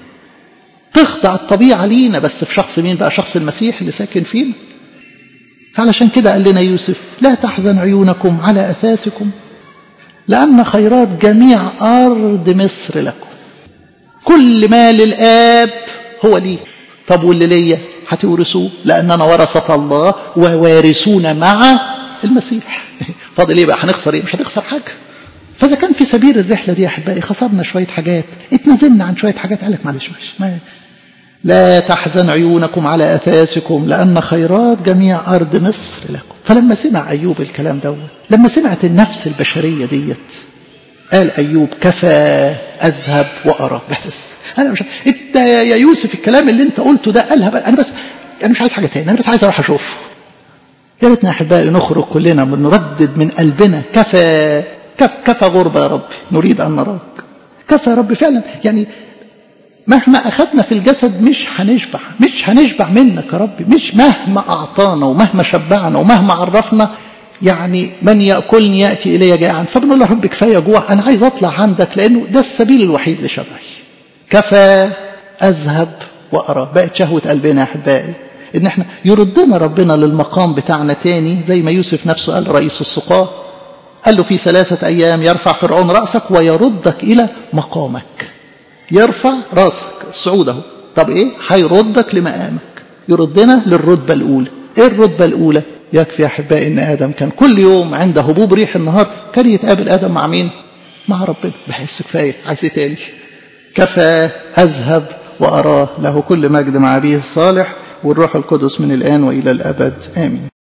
S1: تخضع الطبيعة لينا بس في شخص مين بقى شخص المسيح اللي ساكن فينا فعلشان كده قال لنا يوسف لا تحزن عيونكم على أثاثكم لأن خيرات جميع أرض مصر لكم كل ما للآب هو ليه طب واللي ليا هتورثوه لأننا ورثة الله ووارثون مع المسيح فاضل ايه بقى هنخسر ايه مش هتخسر حاجه فاذا كان في سبيل الرحله دي يا احبائي خسرنا شويه حاجات اتنازلنا عن شويه حاجات قالك معلش معلش ما لا تحزن عيونكم على اثاثكم لان خيرات جميع ارض مصر لكم فلما سمع ايوب الكلام دوت لما سمعت النفس البشريه ديت قال ايوب كفى اذهب وارى بس انا مش انت يا يوسف الكلام اللي انت قلته ده قالها بقى. انا بس انا مش عايز حاجه تاني انا بس عايز اروح اشوف يا ريتنا احبائي نخرج كلنا نردد من قلبنا كفى كف كفى غربة يا رب نريد أن نراك كفى يا رب فعلا يعني مهما أخذنا في الجسد مش هنشبع مش هنشبع منك يا رب مش مهما أعطانا ومهما شبعنا ومهما عرفنا يعني من يأكلني يأتي إلي جائعا فبنقول له رب كفاية جوع أنا عايز أطلع عندك لأنه ده السبيل الوحيد لشبعي كفى أذهب وأرى بقت شهوة قلبنا يا أحبائي إن إحنا يردنا ربنا للمقام بتاعنا تاني زي ما يوسف نفسه قال رئيس السقاة قال له في ثلاثة أيام يرفع فرعون رأسك ويردك إلى مقامك يرفع رأسك الصعود اهو طب إيه هيردك لمقامك يردنا للرتبة الأولى إيه الرتبة الأولى يكفي يا أحبائي إن آدم كان كل يوم عند هبوب ريح النهار كان يتقابل آدم مع مين مع ربنا بحس كفاية عايز إيه تاني كفى أذهب وأراه له كل مجد مع أبيه الصالح والروح القدس من الآن وإلى الأبد آمين